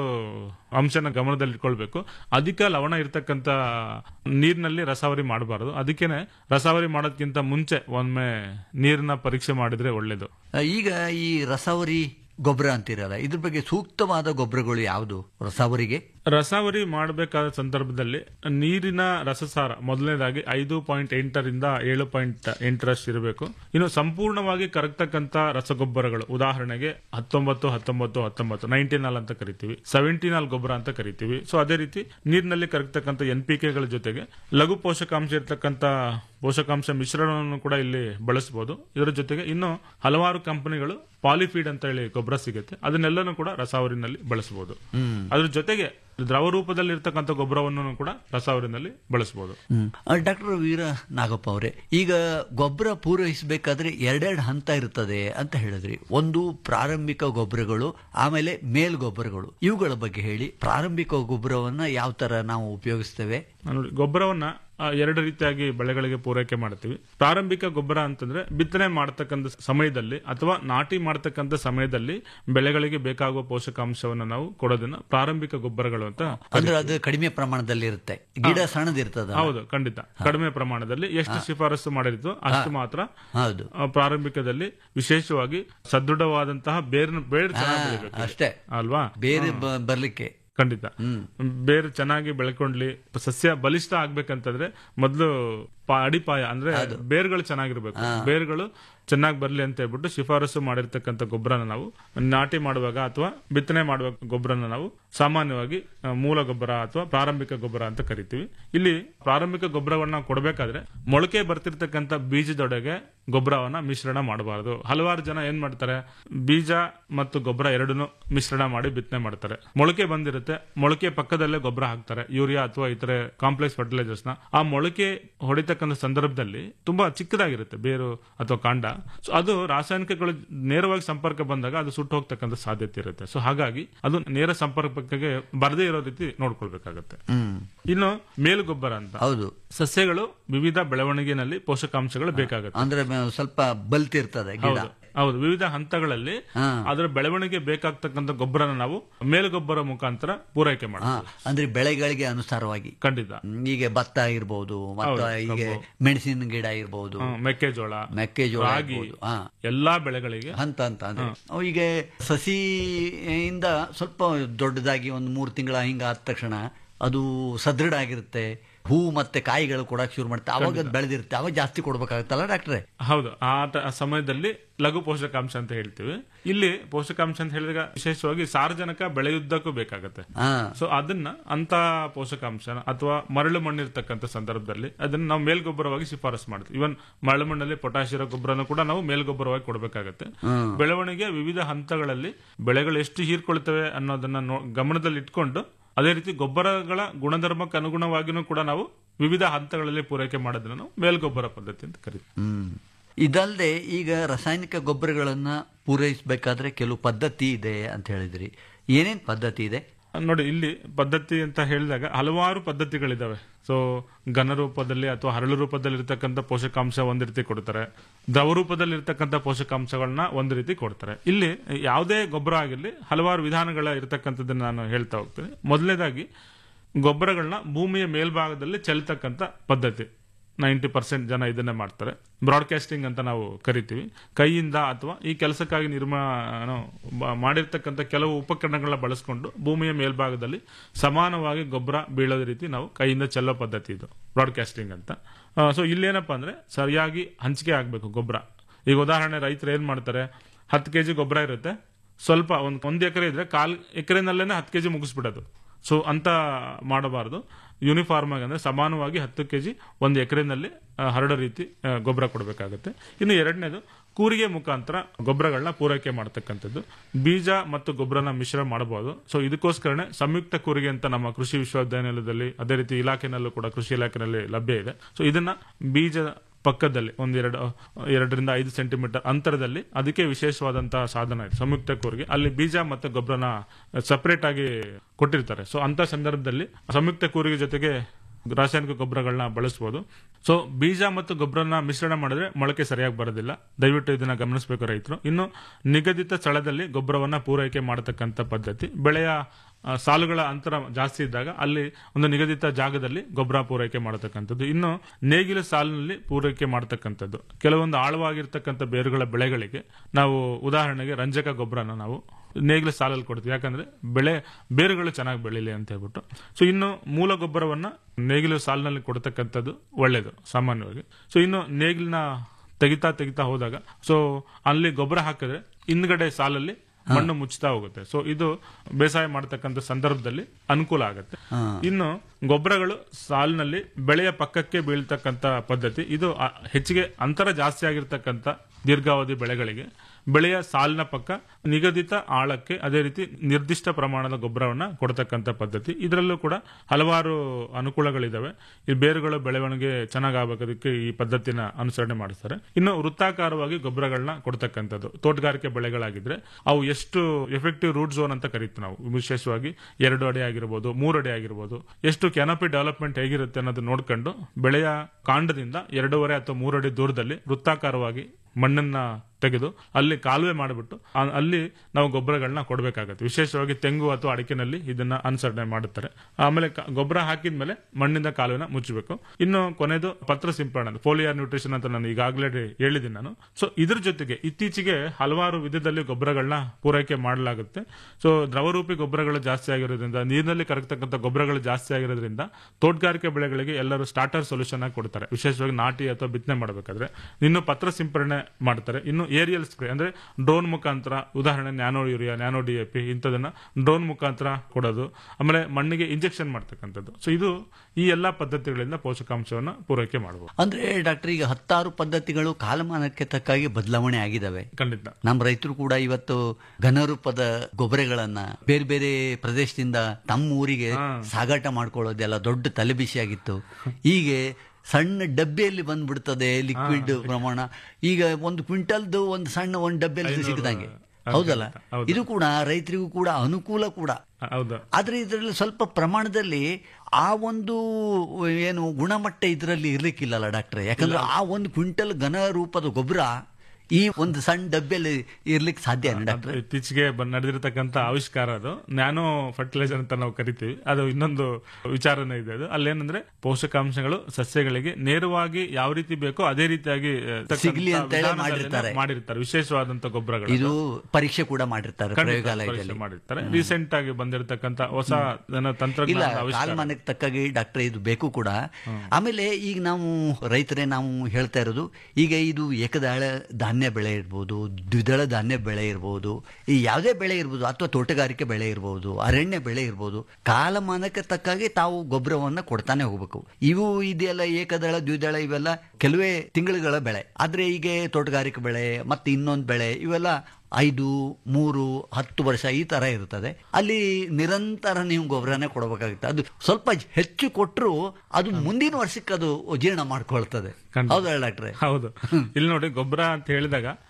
ಅಂಶನ ಗಮನದಲ್ಲಿಟ್ಕೊಳ್ಬೇಕು ಅಧಿಕ ಲವಣ ಇರ್ತಕ್ಕಂಥ ನೀರಿನಲ್ಲಿ ರಸಾವರಿ ಮಾಡಬಾರದು ಅದಕ್ಕೇನೆ ರಸಾವರಿ ಮಾಡೋದಕ್ಕಿಂತ ಮುಂಚೆ ಒಮ್ಮೆ ನೀರನ್ನ ಪರೀಕ್ಷೆ ಮಾಡಿದ್ರೆ ಒಳ್ಳೇದು ಈಗ ಈ ರಸಾವರಿ ಗೊಬ್ಬರ ಅಂತಿರಲ್ಲ ಇದ್ರ ಬಗ್ಗೆ ಸೂಕ್ತವಾದ ಗೊಬ್ಬರಗಳು ಯಾವುದು ರಸಾವರಿಗೆ ರಸಾವರಿ ಮಾಡಬೇಕಾದ ಸಂದರ್ಭದಲ್ಲಿ ನೀರಿನ ರಸಸಾರ ಮೊದಲನೇದಾಗಿ ಐದು ಪಾಯಿಂಟ್ ಎಂಟರಿಂದ ಏಳು ಪಾಯಿಂಟ್ ಎಂಟರಷ್ಟು ಇರಬೇಕು ಇನ್ನು ಸಂಪೂರ್ಣವಾಗಿ ಕರಗ್ತಕ್ಕಂತ ರಸಗೊಬ್ಬರಗಳು ಉದಾಹರಣೆಗೆ ಹತ್ತೊಂಬತ್ತು ಹತ್ತೊಂಬತ್ತು ಹತ್ತೊಂಬತ್ತು ನೈನ್ಟೀನಲ್ ಅಂತ ಕರಿತೀವಿ ಸೆವೆಂಟೀನಲ್ ಗೊಬ್ಬರ ಅಂತ ಕರಿತೀವಿ ಸೊ ಅದೇ ರೀತಿ ನೀರಿನಲ್ಲಿ ಕರಗ್ತಕ್ಕಂಥ ಎನ್ ಪಿ ಕೆಗಳ ಜೊತೆಗೆ ಲಘು ಪೋಷಕಾಂಶ ಇರ್ತಕ್ಕಂಥ ಪೋಷಕಾಂಶ ಮಿಶ್ರಣವನ್ನು ಕೂಡ ಇಲ್ಲಿ ಬಳಸಬಹುದು ಇದರ ಜೊತೆಗೆ ಇನ್ನು ಹಲವಾರು ಕಂಪನಿಗಳು ಪಾಲಿಫೀಡ್ ಅಂತ ಹೇಳಿ ಗೊಬ್ಬರ ಸಿಗುತ್ತೆ ಅದನ್ನೆಲ್ಲನೂ ಕೂಡ ರಸಾವರಿನಲ್ಲಿ ಬಳಸಬಹುದು ಅದ್ರ ಜೊತೆಗೆ ದ್ರವ ರೂಪದಲ್ಲಿ ಇರ್ತಕ್ಕಂಥ ಗೊಬ್ಬರವನ್ನು ಕೂಡ ರಸಾವರಿನಲ್ಲಿ ಬಳಸಬಹುದು ಡಾಕ್ಟರ್ ವೀರ ನಾಗಪ್ಪ ಅವರೇ ಈಗ ಗೊಬ್ಬರ ಪೂರೈಸಬೇಕಾದ್ರೆ ಎರಡೆರಡು ಹಂತ ಇರ್ತದೆ ಅಂತ ಹೇಳಿದ್ರಿ ಒಂದು ಪ್ರಾರಂಭಿಕ ಗೊಬ್ಬರಗಳು ಆಮೇಲೆ ಮೇಲ್ ಗೊಬ್ಬರಗಳು ಇವುಗಳ ಬಗ್ಗೆ ಹೇಳಿ ಪ್ರಾರಂಭಿಕ ಗೊಬ್ಬರವನ್ನ ಯಾವ ತರ ನಾವು ಉಪಯೋಗಿಸ್ತೇವೆ ನೋಡಿ ಗೊಬ್ಬರವನ್ನ ಆ, ಎರಡು ರೀತಿಯಾಗಿ ಬೆಳೆಗಳಿಗೆ ಪೂರೈಕೆ ಮಾಡ್ತೀವಿ ಪ್ರಾರಂಭಿಕ ಗೊಬ್ಬರ ಅಂತಂದ್ರೆ ಬಿತ್ತನೆ ಮಾಡತಕ್ಕಂಥ ಸಮಯದಲ್ಲಿ ಅಥವಾ ನಾಟಿ ಮಾಡತಕ್ಕಂಥ ಸಮಯದಲ್ಲಿ ಬೆಳೆಗಳಿಗೆ ಬೇಕಾಗುವ ಪೋಷಕಾಂಶವನ್ನು ನಾವು ಕೊಡೋದನ್ನ ಪ್ರಾರಂಭಿಕ ಗೊಬ್ಬರಗಳು ಅಂತ ಅಂದ್ರೆ ಅದು ಕಡಿಮೆ ಪ್ರಮಾಣದಲ್ಲಿ ಇರುತ್ತೆ ಗಿಡ ಸಣ್ಣದಿರ್ತದ ಹೌದು ಖಂಡಿತ ಕಡಿಮೆ ಪ್ರಮಾಣದಲ್ಲಿ ಎಷ್ಟು ಶಿಫಾರಸು ಮಾಡಿರ್ತೋ ಅಷ್ಟು ಮಾತ್ರ ಹೌದು ಆ, ಪ್ರಾರಂಭಿಕದಲ್ಲಿ ವಿಶೇಷವಾಗಿ ಸದೃಢವಾದಂತಹ ಬೇರ್ ಬೇರು ಚೆನ್ನಾಗಿ ಬೆಳಿಬೇಕು ಇಲ್ಲಿ. ಅಷ್ಟೇ ಅಲ್ವಾ ಬೇರೆ ಬ- ಬರ್ಲಿಕ್ಕೆ ಖಂಡಿತ ಬೇರು ಚೆನ್ನಾಗಿ ಬೆಳ್ಕೊಂಡ್ಲಿ ಸಸ್ಯ ಬಲಿಷ್ಠ ಆಗ್ಬೇಕಂತಂದ್ರೆ ಮೊದಲು ಅಡಿಪಾಯ ಅಂದ್ರೆ ಬೇರುಗಳು ಚೆನ್ನಾಗಿರ್ಬೇಕು ಬೇರುಗಳು ಚೆನ್ನಾಗಿ ಬರ್ಲಿ ಅಂತ ಹೇಳ್ಬಿಟ್ಟು ಶಿಫಾರಸು ಮಾಡಿರ್ತಕ್ಕಂಥ ಗೊಬ್ಬರನ ನಾವು ನಾಟಿ ಮಾಡುವಾಗ ಅಥವಾ ಬಿತ್ತನೆ ಮಾಡುವ ಗೊಬ್ಬರನ ನಾವು ಸಾಮಾನ್ಯವಾಗಿ ಆ, ಮೂಲ ಗೊಬ್ಬರ ಅಥವಾ ಪ್ರಾರಂಭಿಕ ಗೊಬ್ಬರ ಅಂತ ಕರಿತೀವಿ ಇಲ್ಲಿ ಪ್ರಾರಂಭಿಕ ಗೊಬ್ಬರವನ್ನ ಕೊಡಬೇಕಾದ್ರೆ ಮೊಳಕೆ ಬರ್ತಿರ್ತಕ್ಕಂಥ ಬೀಜದೊಳಗೆ ಗೊಬ್ಬರವನ್ನ ಮಿಶ್ರಣ ಮಾಡಬಾರದು ಹಲವಾರು ಜನ ಏನ್ ಮಾಡ್ತಾರೆ ಬೀಜ ಮತ್ತು ಗೊಬ್ಬರ ಎರಡನ್ನು ಮಿಶ್ರಣ ಮಾಡಿ ಬಿತ್ತನೆ ಮಾಡ್ತಾರೆ ಮೊಳಕೆ ಬಂದಿರುತ್ತೆ ಮೊಳಕೆ ಪಕ್ಕದಲ್ಲೇ ಗೊಬ್ಬರ ಹಾಕ್ತಾರೆ ಯೂರಿಯಾ ಅಥವಾ ಇತರೆ ಕಾಂಪ್ಲೆಕ್ಸ್ ಫರ್ಟಿಲೈಸರ್ಸ್ ನ ಆ ಮೊಳಕೆ ಹೊಡಿತಕ್ಕಂಥ ಸಂದರ್ಭದಲ್ಲಿ ತುಂಬಾ ಚಿಕ್ಕದಾಗಿರುತ್ತೆ ಬೇರು ಅಥವಾ ಕಾಂಡ ಸೊ ಅದು ರಾಸಾಯನಿಕಗಳು ನೇರವಾಗಿ ಸಂಪರ್ಕ ಬಂದಾಗ ಅದು ಸುಟ್ಟು ಹೋಗ್ತಕ್ಕಂಥ ಸಾಧ್ಯತೆ ಇರುತ್ತೆ ಸೊ ಹಾಗಾಗಿ ಅದು ನೇರ ಸಂಪರ್ಕಕ್ಕೆ ಬರದೇ ಇರೋ ರೀತಿ ನೋಡ್ಕೊಳ್ಬೇಕಾಗತ್ತೆ ಇನ್ನು ಮೇಲು ಗೊಬ್ಬರ ಅಂತ ಹೌದು ಸಸ್ಯಗಳು ವಿವಿಧ ಬೆಳವಣಿಗೆನಲ್ಲಿ ಪೋಷಕಾಂಶಗಳು ಬೇಕಾಗುತ್ತೆ ಅಂದ್ರೆ ಮ- ಸ್ವಲ್ಪ ಬಲ್ತಿರ್ತದೆ ಗಿಡ ಹೌದು ಹೌದು ವಿವಿಧ ಹಂತಗಳಲ್ಲಿ ಅದರ ಬೆಳವಣಿಗೆ ಬೇಕಾಗ್ತಕ್ಕಂಥ ಗೊಬ್ಬರನ ನಾವು ಮೇಲು ಗೊಬ್ಬರ ಮುಖಾಂತರ ಪೂರೈಕೆ ಹಾ, ಮಾಡ್ತೀವಿ ಅಂದ್ರೆ ಬೆಳೆಗಳಿಗೆ ಅನುಸಾರವಾಗಿ ಖಂಡಿತ ಹ್ಮ್, ಈಗ ಭತ್ತ ಇರ್ಬೋದು ಮತ್ತು ಈಗ ಮೆಣಸಿನ ಗಿಡ ಇರ್ಬೋದು ಹ್ಮ್, ಮೆಕ್ಕೆಜೋಳ ಮೆಕ್ಕೆಜೋಳ ರಾಗಿ ಇರ್ಬೋದು. ಹಾ. ಎಲ್ಲಾ ಬೆಳೆಗಳಿಗೆ ಹಂತ ಅಂತ ಅಂದ್ರೆ ಅವು ಈಗ ಸಸಿಯಿಂದ ಸ್ವಲ್ಪ ದೊಡ್ಡದಾಗಿ ಒಂದು ಮೂರು ತಿಂಗಳ ಹಿಂಗ ಆದ ತಕ್ಷಣ ಅದು ಸದೃಢ ಆಗಿರುತ್ತೆ ಹೂ ಮತ್ತೆ ಕಾಯಿಗಳು ಕೊಡಕ್ ಶುರು ಮಾಡುತ್ತೆ ಅವಾಗ ಅದು ಬೆಳೆದಿರುತ್ತೆ ಅವಾಗ ಜಾಸ್ತಿ ಕೊಡ್ಬೇಕಾಗತ್ತಲ್ಲ ಡಾಕ್ಟ್ರೆ ಹೌದು ಆ ಟ- ಆ ಸಮಯದಲ್ಲಿ ಲಘು ಪೋಷಕಾಂಶ ಅಂತ ಹೇಳ್ತೀವಿ ಇಲ್ಲಿ ಪೋಷಕಾಂಶ ಅಂತ ಹೇಳಿದಾಗ ವಿಶೇಷವಾಗಿ ಸಾರ್ವಜನಿಕ ಬೆಳೆಯುದ್ದಕ್ಕೂ ಬೇಕಾಗತ್ತೆ ಹಾ ಸೊ ಅದನ್ನ ಅಂತ ಪೋಷಕಾಂಶ ಅಥವಾ ಮರಳು ಮಣ್ಣಿರ್ತಕ್ಕಂಥ ಸಂದರ್ಭದಲ್ಲಿ ಅದನ್ನ ನಾವು ಮೇಲ್ಗೊಬ್ಬರವಾಗಿ ಶಿಫಾರಸು ಮಾಡ್ತೀವಿ ಇವನ್ ಮರಳು ಮಣ್ಣಲ್ಲಿ ಪೊಟ್ಯಾಶ್ ಇರೋ ಗೊಬ್ಬರನು ಕೂಡ ನಾವು ಮೇಲ್ಗೊಬ್ಬರವಾಗಿ ಕೊಡಬೇಕಾಗತ್ತೆ ಬೆಳವಣಿಗೆ ವಿವಿಧ ಹಂತಗಳಲ್ಲಿ ಬೆಳೆಗಳು ಎಷ್ಟು ಹೀರ್ಕೊಳ್ತವೆ ಅನ್ನೋದನ್ನ ನೋ- ಗಮನದಲ್ಲಿ ಇಟ್ಕೊಂಡು ಅದೇ ರೀತಿ ಗೊಬ್ಬರಗಳ ಗುಣಧರ್ಮಕ್ಕೆ ಅನುಗುಣವಾಗಿನೂ ಕೂಡ ನಾವು ವಿವಿಧ ಹಂತಗಳಲ್ಲಿ ಪೂರೈಕೆ ಮಾಡೋದನ್ನ ನಾವು ಮೇಲ್ಗೊಬ್ಬರ ಪದ್ಧತಿ ಅಂತ ಕರಿತೀವಿ ಹ್ಮ್ ಇದಲ್ಲದೆ ಈಗ ರಾಸಾಯನಿಕ ಗೊಬ್ಬರಗಳನ್ನ ಪೂರೈಸಬೇಕಾದ್ರೆ ಕೆಲವು ಪದ್ಧತಿ ಇದೆ ಅಂತ ಹೇಳಿದ್ರಿ ಏನೇನ್ ಪದ್ಧತಿ ಇದೆ ನೋಡಿ ಇಲ್ಲಿ ಪದ್ಧತಿ ಅಂತ ಹೇಳಿದಾಗ ಹಲವಾರು ಪದ್ಧತಿಗಳಿದಾವೆ ಸೊ ಘನ ರೂಪದಲ್ಲಿ ಅಥವಾ ಹರಳು ರೂಪದಲ್ಲಿ ಇರ್ತಕ್ಕಂಥ ಪೋಷಕಾಂಶ ಒಂದ್ ರೀತಿ ಕೊಡ್ತಾರೆ ದ್ರವ ರೂಪದಲ್ಲಿ ಇರ್ತಕ್ಕಂಥ ಪೋಷಕಾಂಶಗಳನ್ನ ಒಂದ್ ರೀತಿ ಕೊಡ್ತಾರೆ ಇಲ್ಲಿ ಯಾವುದೇ ಗೊಬ್ಬರ ಆಗಿರ್ಲಿ ಹಲವಾರು ವಿಧಾನಗಳ ಇರ್ತಕ್ಕಂಥದ್ದನ್ನ ನಾನು ಹೇಳ್ತಾ ಹೋಗ್ತೀನಿ ಮೊದಲನೇದಾಗಿ ಗೊಬ್ಬರಗಳನ್ನ ಭೂಮಿಯ ಮೇಲ್ಭಾಗದಲ್ಲಿ ಚೆಲ್ತಕ್ಕಂಥ ಪದ್ಧತಿ ನೈಂಟಿ ಪರ್ಸೆಂಟ್ ಜನ ಇದನ್ನೇ ಮಾಡ್ತಾರೆ ಬ್ರಾಡ್ಕಾಸ್ಟಿಂಗ್ ಅಂತ ನಾವು ಕರಿತೀವಿ ಕೈಯಿಂದ ಅಥವಾ ಈ ಕೆಲಸಕ್ಕಾಗಿ ನಿರ್ಮಾಣ ಬ- ಮಾಡಿರ್ತಕ್ಕಂಥ ಕೆಲವು ಉಪಕರಣಗಳನ್ನ ಬಳಸ್ಕೊಂಡು ಭೂಮಿಯ ಮೇಲ್ಭಾಗದಲ್ಲಿ ಸಮಾನವಾಗಿ ಗೊಬ್ಬರ ಬೀಳೋದ ರೀತಿ ನಾವು ಕೈಯಿಂದ ಚೆಲ್ಲೋ ಪದ್ಧತಿ ಇದು ಬ್ರಾಡ್ಕಾಸ್ಟಿಂಗ್ ಅಂತ ಸೊ ಇಲ್ಲೇನಪ್ಪ ಅಂದ್ರೆ ಸರಿಯಾಗಿ ಹಂಚಿಕೆ ಆಗಬೇಕು ಗೊಬ್ಬರ ಈಗ ಉದಾಹರಣೆ ರೈತರು ಏನ್ ಮಾಡ್ತಾರೆ ಹತ್ತು ಕೆಜಿ ಗೊಬ್ಬರ ಇರುತ್ತೆ ಸ್ವಲ್ಪ ಒಂದು ಒಂದು ಎಕರೆ ಇದ್ರೆ ಕಾಲ್ ಎಕರೆನಲ್ಲೇನೆ ಹತ್ತು ಕೆಜಿ ಮುಗಿಸ್ಬಿಡೋದು ಸೊ ಅಂತ ಮಾಡಬಾರದು ಯೂನಿಫಾರ್ಮ್ ಆಗಿ ಅಂದ್ರೆ ಸಮಾನವಾಗಿ ಹತ್ತು ಕೆಜಿ ಒಂದು ಎಕರೆನಲ್ಲಿ ಹರಡೋ ರೀತಿ ಆ, ಗೊಬ್ಬರ ಕೊಡಬೇಕಾಗುತ್ತೆ ಇನ್ನು ಎರಡನೇದು ಕೂರಿಗೆ ಮುಖಾಂತರ ಗೊಬ್ಬರಗಳನ್ನ ಪೂರೈಕೆ ಮಾಡ್ತಕ್ಕಂಥದ್ದು ಬೀಜ ಮತ್ತು ಗೊಬ್ಬರನ ಮಿಶ್ರ ಮಾಡಬಹುದು ಸೊ ಇದಕ್ಕೋಸ್ಕರನೇ ಸಂಯುಕ್ತ ಕೂರಿಗೆ ಅಂತ ನಮ್ಮ ಕೃಷಿ ವಿಶ್ವವಿದ್ಯಾನಿಲಯದಲ್ಲಿ ಅದೇ ರೀತಿ ಇಲಾಖೆನಲ್ಲೂ ಕೂಡ ಕೃಷಿ ಇಲಾಖೆನಲ್ಲಿ ಲಭ್ಯ ಇದೆ ಸೊ ಇದನ್ನ ಬೀಜ ಪಕ್ಕದಲ್ಲಿ ಒಂದೆರಡು ಎರಡರಿಂದ ಐದು ಸೆಂಟಿಮೀಟರ್ ಅಂತರದಲ್ಲಿ ಅದಕ್ಕೆ ವಿಶೇಷವಾದಂತಹ ಸಾಧನ ಇದೆ ಸಂಯುಕ್ತ ಕೂರಿಗೆ ಅಲ್ಲಿ ಬೀಜ ಮತ್ತು ಗೊಬ್ಬರನ ಸಪರೇಟ್ ಆಗಿ ಕೊಟ್ಟಿರ್ತಾರೆ ಸೊ ಅಂತ ಸಂದರ್ಭದಲ್ಲಿ ಸಂಯುಕ್ತ ಕೂರಿಗೆ ಜೊತೆಗೆ ರಾಸಾಯನಿಕ ಗೊಬ್ಬರಗಳನ್ನ ಬಳಸಬಹುದು ಸೊ ಬೀಜ ಮತ್ತು ಗೊಬ್ಬರನ ಮಿಶ್ರಣ ಮಾಡಿದ್ರೆ ಮೊಳಕೆ ಸರಿಯಾಗಿ ಬರೋದಿಲ್ಲ ದಯವಿಟ್ಟು ಇದನ್ನ ಗಮನಿಸಬೇಕು ರೈತರು ಇನ್ನು ನಿಗದಿತ ಸ್ಥಳದಲ್ಲಿ ಗೊಬ್ಬರವನ್ನ ಪೂರೈಕೆ ಮಾಡತಕ್ಕಂಥ ಪದ್ಧತಿ ಬೆಳೆಯ ಆ, ಸಾಲುಗಳ ಅಂತರ ಜಾಸ್ತಿ ಇದ್ದಾಗ ಅಲ್ಲಿ ಒಂದು ನಿಗದಿತ ಜಾಗದಲ್ಲಿ ಗೊಬ್ಬರ ಪೂರೈಕೆ ಮಾಡತಕ್ಕಂಥದ್ದು ಇನ್ನು ನೇಗಿಲ ಸಾಲಿನಲ್ಲಿ ಪೂರೈಕೆ ಮಾಡತಕ್ಕಂಥದ್ದು ಕೆಲವೊಂದು ಆಳವಾಗಿರ್ತಕ್ಕಂಥ ಬೇರುಗಳ ಬೆಳೆಗಳಿಗೆ ನಾವು ಉದಾಹರಣೆಗೆ ರಂಜಕ ಗೊಬ್ಬರನ ನಾವು ನೇಗಿಲ ಸಾಲಲ್ಲಿ ಕೊಡ್ತೀವಿ ಯಾಕಂದ್ರೆ ಬೆಳೆ ಬೇರುಗಳು ಚೆನ್ನಾಗಿ ಬೆಳೀಲಿ ಅಂತ ಹೇಳ್ಬಿಟ್ಟು ಸೊ ಇನ್ನು ಮೂಲ ಗೊಬ್ಬರವನ್ನ ನೇಗಿಲು ಸಾಲಿನಲ್ಲಿ ಕೊಡ್ತಕ್ಕಂಥದ್ದು ಒಳ್ಳೇದು ಸಾಮಾನ್ಯವಾಗಿ ಸೊ ಇನ್ನು ನೇಗಿಲನ್ನ ತೆಗಿತಾ ತೆಗಿತಾ ಹೋದಾಗ ಸೊ ಅಲ್ಲಿ ಗೊಬ್ಬರ ಹಾಕಿದ್ರೆ ಹಿಂದ್ಗಡೆ ಸಾಲಲ್ಲಿ ಮಣ್ಣು ಮುಚ್ಚುತ್ತಾ ಹೋಗುತ್ತೆ ಸೊ ಇದು ಬೇಸಾಯ ಮಾಡತಕ್ಕಂಥ ಸಂದರ್ಭದಲ್ಲಿ ಅನುಕೂಲ ಆಗುತ್ತೆ ಇನ್ನು ಗೊಬ್ಬರಗಳು ಸಾಲಿನಲ್ಲಿ ಬೆಳೆಯ ಪಕ್ಕಕ್ಕೆ ಬೀಳ್ತಕ್ಕಂಥ ಪದ್ಧತಿ ಇದು ಆ, ಹೆಚ್ಚಿಗೆ ಅಂತರ ಜಾಸ್ತಿ ಆಗಿರ್ತಕ್ಕಂಥ ದೀರ್ಘಾವಧಿ ಬೆಳೆಗಳಿಗೆ ಬೆಳೆಯ ಸಾಲಿನ ಪಕ್ಕ ನಿಗದಿತ ಆಳಕ್ಕೆ ಅದೇ ರೀತಿ ನಿರ್ದಿಷ್ಟ ಪ್ರಮಾಣದ ಗೊಬ್ಬರವನ್ನ ಕೊಡ್ತಕ್ಕಂಥ ಪದ್ಧತಿ ಇದರಲ್ಲೂ ಕೂಡ ಹಲವಾರು ಅನುಕೂಲಗಳಿದಾವೆ ಈ ಬೇರುಗಳ ಬೆಳವಣಿಗೆ ಚೆನ್ನಾಗಾಗಬೇಕದಕ್ಕೆ ಈ ಪದ್ಧತಿನ ಅನುಸರಣೆ ಮಾಡಿಸ್ತಾರೆ ಇನ್ನು ವೃತ್ತಾಕಾರವಾಗಿ ಗೊಬ್ಬರಗಳನ್ನ ಕೊಡ್ತಕ್ಕಂಥದ್ದು ತೋಟಗಾರಿಕೆ ಬೆಳೆಗಳಾಗಿದ್ರೆ ಅವು ಎಷ್ಟು ಎಫೆಕ್ಟಿವ್ ರೂಟ್ ಝೋನ್ ಅಂತ ಕರಿತೀವಿ ನಾವು ವಿಶೇಷವಾಗಿ ಎರಡು ಅಡಿ ಆಗಿರ್ಬೋದು ಮೂರು ಅಡಿ ಆಗಿರ್ಬೋದು ಎಷ್ಟು ಕ್ಯಾನಪಿ ಡೆವಲಪ್ಮೆಂಟ್ ಹೇಗಿರುತ್ತೆ ಅನ್ನೋದು ನೋಡ್ಕೊಂಡು ಬೆಳೆಯ ಕಾಂಡದಿಂದ ಎರಡೂವರೆ ಅಥವಾ ಮೂರು ಅಡಿ ದೂರದಲ್ಲಿ ವೃತ್ತಾಕಾರವಾಗಿ ಮಣ್ಣನ್ನ ತೆಗೆದು ಅಲ್ಲಿ ಕಾಲುವೆ ಮಾಡಿಬಿಟ್ಟು ಆ- ಅಲ್ಲಿ ನಾವು ಗೊಬ್ಬರಗಳನ್ನ ಕೊಡಬೇಕಾಗತ್ತೆ ವಿಶೇಷವಾಗಿ ತೆಂಗು ಅಥವಾ ಅಡಿಕೆನಲ್ಲಿ ಇದನ್ನ ಅನುಸರಣೆ ಮಾಡುತ್ತಾರೆ ಆಮೇಲೆ ಕ- ಗೊಬ್ಬರ ಹಾಕಿದ್ಮೇಲೆ ಮಣ್ಣಿಂದ ಕಾಲುವೆನ ಮುಚ್ಚಬೇಕು ಇನ್ನು ಕೊನೆದು ಪತ್ರ ಸಿಂಪಡಣೆ ಫೋಲಿಯರ್ ನ್ಯೂಟ್ರಿಷನ್ ಅಂತ ನಾನು ಈಗಾಗಲೇ ಹೇಳಿದ್ದೀನಿ ನಾನು ಸೊ ಇದ್ರ ಜೊತೆಗೆ ಇತ್ತೀಚೆಗೆ ಹಲವಾರು ವಿಧದಲ್ಲಿ ಗೊಬ್ಬರಗಳನ್ನ ಪೂರೈಕೆ ಮಾಡಲಾಗುತ್ತೆ ಸೊ ದ್ರವರೂಪಿ ಗೊಬ್ಬರಗಳು ಜಾಸ್ತಿ ಆಗಿರೋದ್ರಿಂದ ನೀರಿನಲ್ಲಿ ಕರಗತಕ್ಕಂಥ ಗೊಬ್ಬರಗಳು ಜಾಸ್ತಿ ಆಗಿರೋದ್ರಿಂದ ತೋಟಗಾರಿಕೆ ಬೆಳೆಗಳಿಗೆ ಎಲ್ಲರೂ ಸ್ಟಾರ್ಟರ್ ಸೊಲ್ಯೂಷನ್ ಆಗಿ ಕೊಡ್ತಾರೆ ವಿಶೇಷವಾಗಿ ನಾಟಿ ಅಥವಾ ಬಿತ್ತನೆ ಮಾಡಬೇಕಾದ್ರೆ ಇನ್ನು ಪತ್ರ ಸಿಂಪರಣೆ ಮಾಡ್ತಾರೆ ಇನ್ನು ಏರಿಯಲ್ ಸ್ಪ್ರೇ ಅಂದ್ರೆ ಡ್ರೋನ್ ಮುಖಾಂತರ ಉದಾಹರಣೆ nano urea nano D A P ಇಂಥದನ್ನ ಡ್ರೋನ್ ಮುಖಾಂತರ ಕೊಡೋದು ಆಮೇಲೆ ಮಣ್ಣಿಗೆ ಇಂಜೆಕ್ಷನ್ ಮಾಡ್ತಕ್ಕಂಥದ್ದು ಸೊ ಇದು ಈ ಎಲ್ಲಾ ಪದ್ಧತಿಗಳಿಂದ ಪೋಷಕಾಂಶವನ್ನ ಪೂರೈಕೆ ಮಾಡಬಹುದು ಅಂದ್ರೆ ಡಾಕ್ಟರ್ ಈಗ ಹತ್ತಾರು ಪದ್ಧತಿಗಳು ಕಾಲಮಾನಕ್ಕೆ ತಕ್ಕಾಗಿ ಬದಲಾವಣೆ ಆಗಿದಾವೆ ಖಂಡಿತ ನಮ್ಮ ರೈತರು ಕೂಡ ಇವತ್ತು ಘನರೂಪದ ಗೊಬ್ಬರಗಳನ್ನ ಬೇರೆ ಬೇರೆ ಪ್ರದೇಶದಿಂದ ತಮ್ಮ ಊರಿಗೆ ಸಾಗಾಟ ಮಾಡ್ಕೊಳ್ಳೋದೆಲ್ಲ ದೊಡ್ಡ ತಲೆಬಿಸಿಯಾಗಿತ್ತು ಹೀಗೆ ಸಣ್ಣ ಡಬ್ಬಿಯಲ್ಲಿ ಬಂದ್ಬಿಡ್ತದೆ ಲಿಕ್ವಿಡ್ ಪ್ರಮಾಣ ಈಗ ಒಂದು ಕ್ವಿಂಟಲ್ದು ಒಂದು ಸಣ್ಣ ಒಂದು ಡಬ್ಬಿಯಲ್ಲಿ ಸಿಕ್ಕದಂಗೆ ಹೌದಲ್ಲ ಇದು ಕೂಡ ರೈತರಿಗೂ ಕೂಡ ಅನುಕೂಲ ಕೂಡ ಹೌದು ಆದ್ರೆ ಇದರಲ್ಲಿ ಸ್ವಲ್ಪ ಪ್ರಮಾಣದಲ್ಲಿ ಆ ಒಂದು ಏನು ಗುಣಮಟ್ಟ ಇದರಲ್ಲಿ ಇರ್ಲಿಕ್ಕಿಲ್ಲಲ್ಲ ಡಾಕ್ಟ್ರೆ ಯಾಕಂದ್ರೆ ಆ ಒಂದು ಕ್ವಿಂಟಲ್ ಘನ ರೂಪದ ಗೊಬ್ಬರ ಈ ಒಂದು ಸಣ್ಣ ಡಬ್ಬಿಯಲ್ಲಿ ಇರ್ಲಿಕ್ಕೆ ಸಾಧ್ಯ ಡಾಕ್ಟ್ರೆ ಇತ್ತೀಚೆಗೆ ಬಂದ್- ನಡೆದಿರತಕ್ಕಂತ ಆವಿಷ್ಕಾರ ಅದು ನ್ಯಾನೋ ಫರ್ಟಿಲೈಸರ್ ಅಂತ ನಾವು ಕರಿತೀವಿ ಅದು ಇನ್ನೊಂದು ವಿಚಾರನೇ ಇದೆ ಅದು ಅಲ್ಲೇನಂದ್ರೆ ಪೋಷಕಾಂಶಗಳು ಸಸ್ಯಗಳಿಗೆ ನೇರವಾಗಿ ಯಾವ ರೀತಿ ಬೇಕೋ ಅದೇ ರೀತಿಯಾಗಿ ಆ, ತಕ್ಕಂತ ಸಿಗ್ಲಿ ಅಂತೇಳಿ ವಿಧಾನದಲ್ಲಿ ಮಾಡಿರ್ತಾರೆ. ಮಾಡಿರ್ತಾರೆ ವಿಶೇಷವಾದಂತ ಗೊಬ್ಬರಗಳು ಇದು ಪರೀಕ್ಷೆ ಕೂಡ ಮಾಡಿರ್ತಾರೆ ಖಂಡಿತ ಪ್ರಯೋಗಾಲಯದಲ್ಲಿ ಪರೀಕ್ಷೆ ಮಾಡಿರ್ತಾರೆ ರೀಸೆಂಟ್ ಆಗಿ ಬಂದಿರತಕ್ಕಂತ ಹೊಸ ಏನೋ ಇಲ್ಲ ತಂತ್ರಜ್ಞಾನ ಆವಿಷ್ಕಾರ ಕಾಲಮಾನಕ್ಕೆ ತಕ್ಕಾಗಿ ಡಾಕ್ಟರ್ ಇದು ಬೇಕು ಕೂಡ ಆಮೇಲೆ ಈಗ ನಾವು ರೈತರೇ ನಾವು ಹೇಳ್ತಾ ಇರೋದು ಈಗ ಇದು ಏಕದಾಳ ಧಾನ್ಯ ಬೆಳೆ ಇರ್ಬೋದು ದ್ವಿದಳ ಧಾನ್ಯ ಬೆಳೆ ಇರ್ಬೋದು ಈ ಯಾವುದೇ ಬೆಳೆ ಇರ್ಬೋದು ಅಥವಾ ತೋಟಗಾರಿಕೆ ಬೆಳೆ ಇರ್ಬೋದು ಅರಣ್ಯ ಬೆಳೆ ಇರ್ಬೋದು ಕಾಲಮಾನಕ್ಕೆ ತಕ್ಕಾಗಿ ತಾವು ಗೊಬ್ಬರವನ್ನ ಕೊಡ್ತಾನೆ ಹೋಗ್ಬೇಕು ಇವು ಇದೆಲ್ಲ ಏಕದಳ ದ್ವಿದಳ ಇವೆಲ್ಲ ಕೆಲವೇ ತಿಂಗಳುಗಳ ಬೆಳೆ ಆದ್ರೆ ಈಗ ತೋಟಗಾರಿಕೆ ಬೆಳೆ ಮತ್ತೆ ಇನ್ನೊಂದು ಬೆಳೆ ಇವೆಲ್ಲ ಐದು ಮೂರು ಹತ್ತು ವರ್ಷ ಈ ತರ ಇರ್ತದೆ ಅಲ್ಲಿ ನಿರಂತರ ನೀವು ಗೊಬ್ಬರನೇ ಕೊಡಬೇಕಾಗುತ್ತೆ ಅದು ಸ್ವಲ್ಪ ಹೆಚ್ಚು ಕೊಟ್ಟರು ಅದು ಮುಂದಿನ ವರ್ಷಕ್ಕೆ ಅದು ಜೀರ್ಣ ಮಾಡ್ಕೊಳ್ತದೆ ಖಂಡಿತ. ಹೌದಾ ಡಾಕ್ಟ್ರೆ ಹೌದು ಇಲ್ಲಿ ನೋಡಿ ಗೊಬ್ಬರ ಅಂತ ಹೇಳಿದಾಗ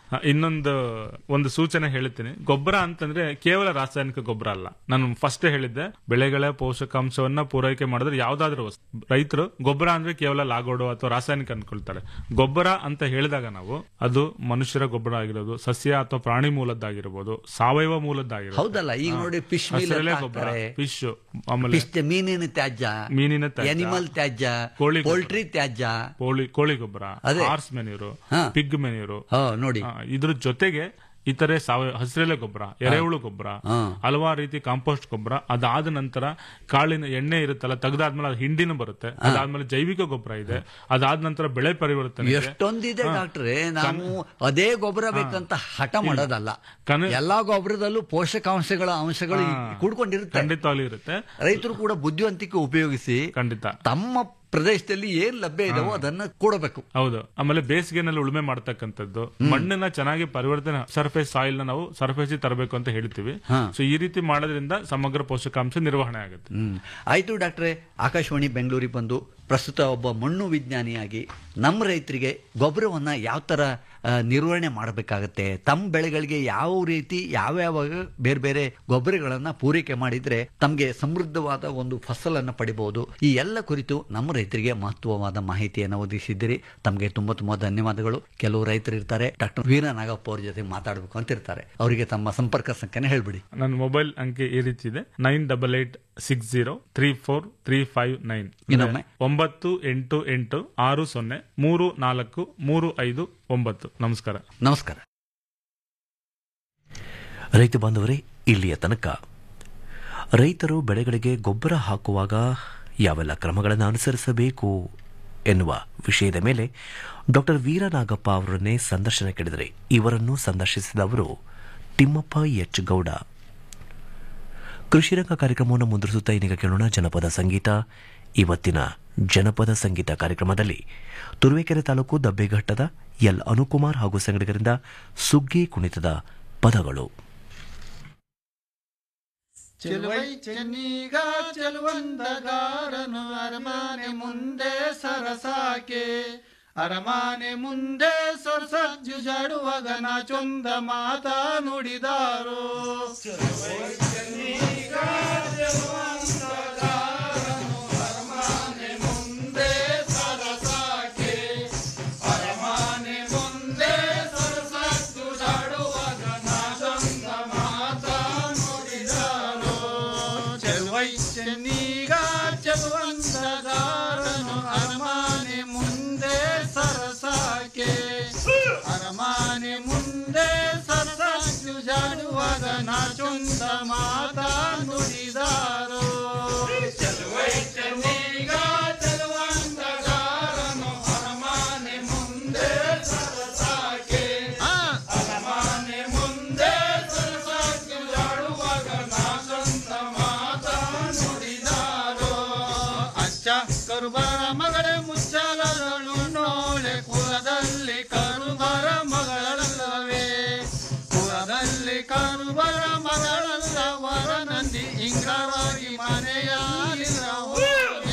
ಹ, ಇನ್ನೊಂದು ಒಂದು ಸೂಚನೆ ಹೇಳ್ತೀನಿ ಗೊಬ್ಬರ ಅಂತಂದ್ರೆ ಕೇವಲ ರಾಸಾಯನಿಕ ಗೊಬ್ಬರ ಅಲ್ಲ ನಾನು ಫಸ್ಟ್ ಹೇಳಿದ್ದೆ ಬೆಳೆಗಳ ಪೋಷಕಾಂಶವನ್ನ ಪೂರೈಕೆ ಮಾಡಿದ್ರೆ ಯಾವ್ದಾದ್ರು ವಸ್ತು ರೈತರು ಗೊಬ್ಬರ ಅಂದ್ರೆ ಕೇವಲ ಲಾಗೋಡು ಅಥವಾ ರಾಸಾಯನಿಕ ಅನ್ಕೊಳ್ತಾರೆ ಗೊಬ್ಬರ ಅಂತ ಹೇಳಿದಾಗ ನಾವು ಅದು ಮನುಷ್ಯರ ಗೊಬ್ಬರ ಆಗಿರೋದು ಸಸ್ಯ ಅಥವಾ ಪ್ರಾಣಿ ಮೂಲದ್ದಾಗಿರ್ಬೋದು ಸಾವಯವ ಮೂಲದ್ದಾಗಿರೋದು ಹೌದಲ್ಲ ಈಗ ನೋಡಿ ಫಿಶ್ ಮೀಲ್ ಹಸಿರೆಲೆ ಗೊಬ್ಬರ ಫಿಶ್ ಆಮೇಲೆ ಫಿಶ್ ಮೀನಿನ ತ್ಯಾಜ್ಯ ಮೀನಿನ ತ್ಯಾಜ್ಯ, ಎನಿಮಲ್ ತ್ಯಾಜ್ಯ ಕೋಳಿ ಗೊಬ್ಬರ. ಪೋಲ್ಟ್ರಿ ತ್ಯಾಜ್ಯ ಕೋಳಿ ಕೋಳಿ ಗೊಬ್ಬರ ಅದೇ. ಹಾರ್ಸ್ ಮೆನೀರು ಹಾ. ಪಿಗ್ ಮೆನೀರು ಹಾ ನೋಡಿ ಆ, ಇದ್ರ ಜೊತೆಗೆ ಇತರೆ ಸಾವಯವ ಹಸಿರೆಲೆ ಗೊಬ್ಬರ ಎರೆಹುಳು ಗೊಬ್ಬರ ಹಾ. ಹಲವಾರು ರೀತಿ ಕಾಂಪೋಸ್ಟ್ ಗೊಬ್ಬರ ಅದಾದ ನಂತರ ಕಾಳಿನ ಎಣ್ಣೆ ಇರುತ್ತಲ್ಲ ತೆಗ್ದಾದ್ಮೇಲೆ ಅದು ಹಿಂಡಿನ ಬರುತ್ತೆ ಅದಾದ್ಮೇಲೆ ಜೈವಿಕ ಗೊಬ್ಬರ ಇದೆ ಅದಾದ ನಂತರ ಬೆಳೆ ಪರಿವರ್ತನೆ ಇದೆ. ಎಷ್ಟೊಂದಿದೆ ಹಾ. ಡಾಕ್ಟ್ರೆ ನಾವು ಅದೇ ಗೊಬ್ಬರ ಬೇಕಂತ ಹಠ ಮಾಡೋದಲ್ಲ ಕನ- ಎಲ್ಲಾ ಗೊಬ್ಬರದಲ್ಲೂ ಪೋಷಕಾಂಶಗಳ ಅಂಶಗಳು ಹಾ. ಕೂಡ್ಕೊಂಡಿರುತ್ತೆ ಖಂಡಿತವಾಗ್ಲೂ ಇರುತ್ತೆ ರೈತರು ಕೂಡ ಬುದ್ಧಿವಂತಿಕೆ ಉಪಯೋಗಿಸಿ ಖಂಡಿತ ತಮ್ಮ ಪ್ರದೇಶದಲ್ಲಿ ಏನ್ ಲಭ್ಯ ಇದಾವೋ ಅದನ್ನ ಕೊಡಬೇಕು ಹೌದು ಆಮೇಲೆ ಬೇಸಿಗೆನಲ್ಲಿ ಉಳುಮೆ ಮಾಡ್ತಕ್ಕಂಥದ್ದು ಮಣ್ಣನ್ನ ಚೆನ್ನಾಗಿ ಪರಿವರ್ತನೆ ಸರ್ಫೇಸ್ ಸಾಯಿಲ್ ನ ನಾವು ಸರ್ಫೇಸ್ ತರಬೇಕು ಅಂತ ಹೇಳ್ತೀವಿ ಹಾ. ಸೊ ಈ ರೀತಿ ಮಾಡೋದ್ರಿಂದ ಸಮಗ್ರ ಪೋಷಕಾಂಶ ನಿರ್ವಹಣೆ ಆಗುತ್ತೆ ಹ್ಮ್ ಆಯ್ತು ಡಾಕ್ಟ್ರೆ ಆಕಾಶವಾಣಿ ಬೆಂಗಳೂರಿಗೆ ಬಂದು ಪ್ರಸ್ತುತ ಒಬ್ಬ ಮಣ್ಣು ವಿಜ್ಞಾನಿಯಾಗಿ ನಮ್ಮ ರೈತರಿಗೆ ಗೊಬ್ಬರವನ್ನ ಯಾವ ತರ ಆ, ನಿರ್ವಹಣೆ ಮಾಡಬೇಕಾಗತ್ತೆ ತಮ್ಮ ಬೆಳೆಗಳಿಗೆ ಯಾವ ರೀತಿ ಯಾವ್ಯಾವ ಬೇರೆ ಬೇರೆ ಗೊಬ್ಬರಗಳನ್ನ ಪೂರೈಕೆ ಮಾಡಿದ್ರೆ ತಮಗೆ ಸಮೃದ್ಧವಾದ ಒಂದು ಫಸಲನ್ನು ಪಡಿಬಹುದು ಈ ಎಲ್ಲ ಕುರಿತು ನಮ್ಮ ರೈತರಿಗೆ ಮಹತ್ವವಾದ ಮಾಹಿತಿಯನ್ನು ಒದಗಿಸಿದ್ದೀರಿ ತಮಗೆ ತುಂಬಾ ತುಂಬಾ ಧನ್ಯವಾದಗಳು ಕೆಲವು ರೈತರು ಇರ್ತಾರೆ ಡಾಕ್ಟರ್ ವೀರ ನಾಗಪ್ಪ ಅವ್ರ ಜೊತೆ ಮಾತಾಡಬೇಕು ಅಂತ ಇರ್ತಾರೆ ಅವರಿಗೆ ತಮ್ಮ ಸಂಪರ್ಕ ಸಂಖ್ಯೆನ ಹೇಳ್ಬಿಡಿ ನನ್ನ ಮೊಬೈಲ್ ಅಂಕೆ ಈ ರೀತಿ ಇದೆ nine double eight six zero three four three five nine ಇನ್ನೊಮ್ಮೆ? ಒಂಬತ್ತು ಎಂಟು ಎಂಟು ಆರು ಸೊನ್ನೆ ಮೂರು ನಾಲ್ಕು ಮೂರು ಐದು ಒಂಬತ್ತು ನಮಸ್ಕಾರ ನಮಸ್ಕಾರ ರೈತ ಬಾಂಧವರೇ ಇಲ್ಲಿಯ ತನಕ ರೈತರು ಬೆಳೆಗಳಿಗೆ ಗೊಬ್ಬರ ಹಾಕುವಾಗ ಯಾವೆಲ್ಲ ಕ್ರಮಗಳನ್ನು ಅನುಸರಿಸಬೇಕು ಎನ್ನುವ ವಿಷಯದ ಮೇಲೆ ಡಾಕ್ಟರ್ ವೀರನಾಗಪ್ಪ ಅವರನ್ನೇ ಸಂದರ್ಶನ ಕೇಳಿದರೆ ಇವರನ್ನು ಸಂದರ್ಶಿಸಿದವರು ತಿಮ್ಮಪ್ಪ ಎಚ್ ಗೌಡ ಕೃಷಿರಂಗ ಕಾರ್ಯಕ್ರಮವನ್ನು ಮುಂದುವರಿಸುತ್ತಾ ಇದೀಗ ಕೇಳೋಣ ಜನಪದ ಸಂಗೀತ ಇವತ್ತಿನ ಜನಪದ ಸಂಗೀತ ಕಾರ್ಯಕ್ರಮದಲ್ಲಿ ತುರುವೇಕೆರೆ ತಾಲೂಕು ದಬ್ಬೆಘಟ್ಟದ ಎಲ್ ಅನುಕುಮಾರ್ ಹಾಗೂ ಸಂಗಡಿಗರಿಂದ ಸುಗ್ಗಿ ಕುಣಿತದ ಪದಗಳು ಚೆಲುವೈ ಚೆನ್ನೀಗ ಚೆಲುವಂದಗಾರನು ಅರಮಾನೆ ಮುಂದೆ ಸರಸಾಕೆ ಅರಮಾನೆ ಮುಂದೆ ಸೊರಸಜ್ಜು ಜಾಡುವಾಗ ನಾ ಚೊಂದ ಮಾತಾ ನುಡಿದಾರೋ ಮುಂದೆ ಸರಸಾಕೆ ಅರಮಾನೆ ಮುಂದೆ ಸರಸಜ್ಜು ಜಾಡುವಾಗ ನಾ ಚೊಂದ ಮಾತಾ ನುಡಿದಾರೋ ಚೆಲುವೈ ಚೆನ್ನೀಗ ಚೆಲುವಂದಗಾರನು ಅರಮಾನೆ ಮುಂದೆ ಸರಸಾಕೆ ಅರಮಾನೆ ಮುಂದೆ ಸರಸು ಜಾಡುವಾಗ ನಾಚೊಂದ ಮಾತಾ ನುಡಿದಾರೋ ಚೆಲುವೈ ಚೆನ್ನೀಗ ಚೆಲುವಂದಗಾರನು ಅರಮಾನೆ ಮುಂದೆ ಸರಸಾಕೆ ಅರಮಾನೆ ಮುಂದೆ ಸರಸು ಜಾಡುವಾಗ ನಾಚೊಂದ ಮಾತಾ ನುಡಿದಾರೋ ಅಚ್ಚ ಕರುಬರ ಮಗಳೇ ಮುಚ್ಚಲಗಳು ನೋಳೆ ಕುಲದಲ್ಲಿ ಕರುಬರ ಮಗಳಲ್ಲವೇ ಕುಲದಲ್ಲಿ ಕರುಬರ ಮಗಳಲ್ಲ ವರನಂದಿ ಇಂಗ್ರವಾಗಿ ಮನೆಯಾಗಿರವೇ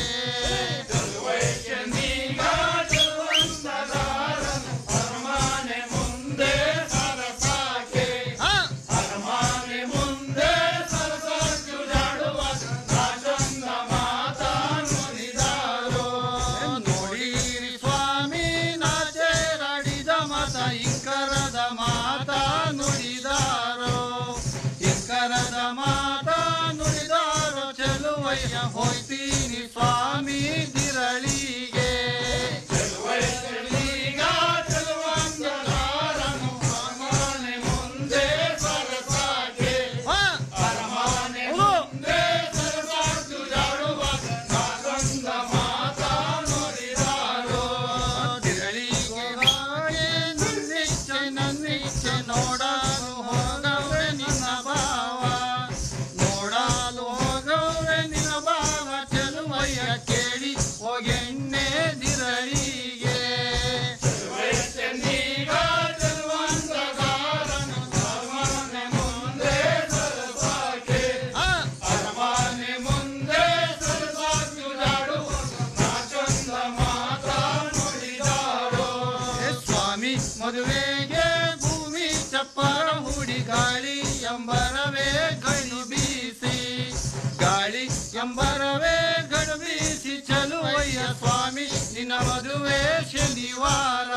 ಅರಮಾನೆ ಮುಂದೆ ಸರಸಾಕೆ ಅರಮಾನೆ ಮುಂದೆ ಸರಸಾಕು ಜಾಡುವ ರಾಜಂದ ಮಾತಾ ನುಡಿದಾರೋ ನೋಡಿರಿ ಸ್ವಾಮಿ ನಾಚೇರಾಡಿದ ಮತ ಇಂಕರದ ಮಾತಾ ನುಡಿದಾರೋ ಇಂಕರದ ಮಾತಾ ನುಡಿದಾರೋ ಚೆಲುವಯ್ಯ ಹೋಯ್ತೀನಿ ಸ್ವಾಮಿ ದಿರಳಿಗೆ ಚೆಲುವಯ್ಯನೀಗ ಚೆಲುವಂಗಲಾರನು ಅರಮಾನೆ ಮುಂದೆ ಸರಸಾಗೆ ಅರಮಾನೆ ಮುಂದೆ ಸರಸಾಕು ಜಾಡುವಾಗ ನಾಗಂದ ಮಾತಾ ನುಡಿದಾರೋ ತಿರಳಿಗೆ ಹಾಗೆ ನನ್ನಿಚ್ಛೆ ನನ್ನಿಚ್ಛೆ ನೋಡಲು ಹೋಗವ್ರೆ ನಿನ್ನ ಭಾವ ನೋಡಲು ಹೋಗವ್ರೆ ನಿನ್ನ ಭಾವ ಚೆಲುವಯ್ಯ ಕೇಳಿಚ್ಚ ಮೋಡವೇ ಗಡುಬೀಸಿ ಚಲುವಯ್ಯ ಸ್ವಾಮಿ ನಿನ್ನ ಮದುವೆ ಶನಿವಾರ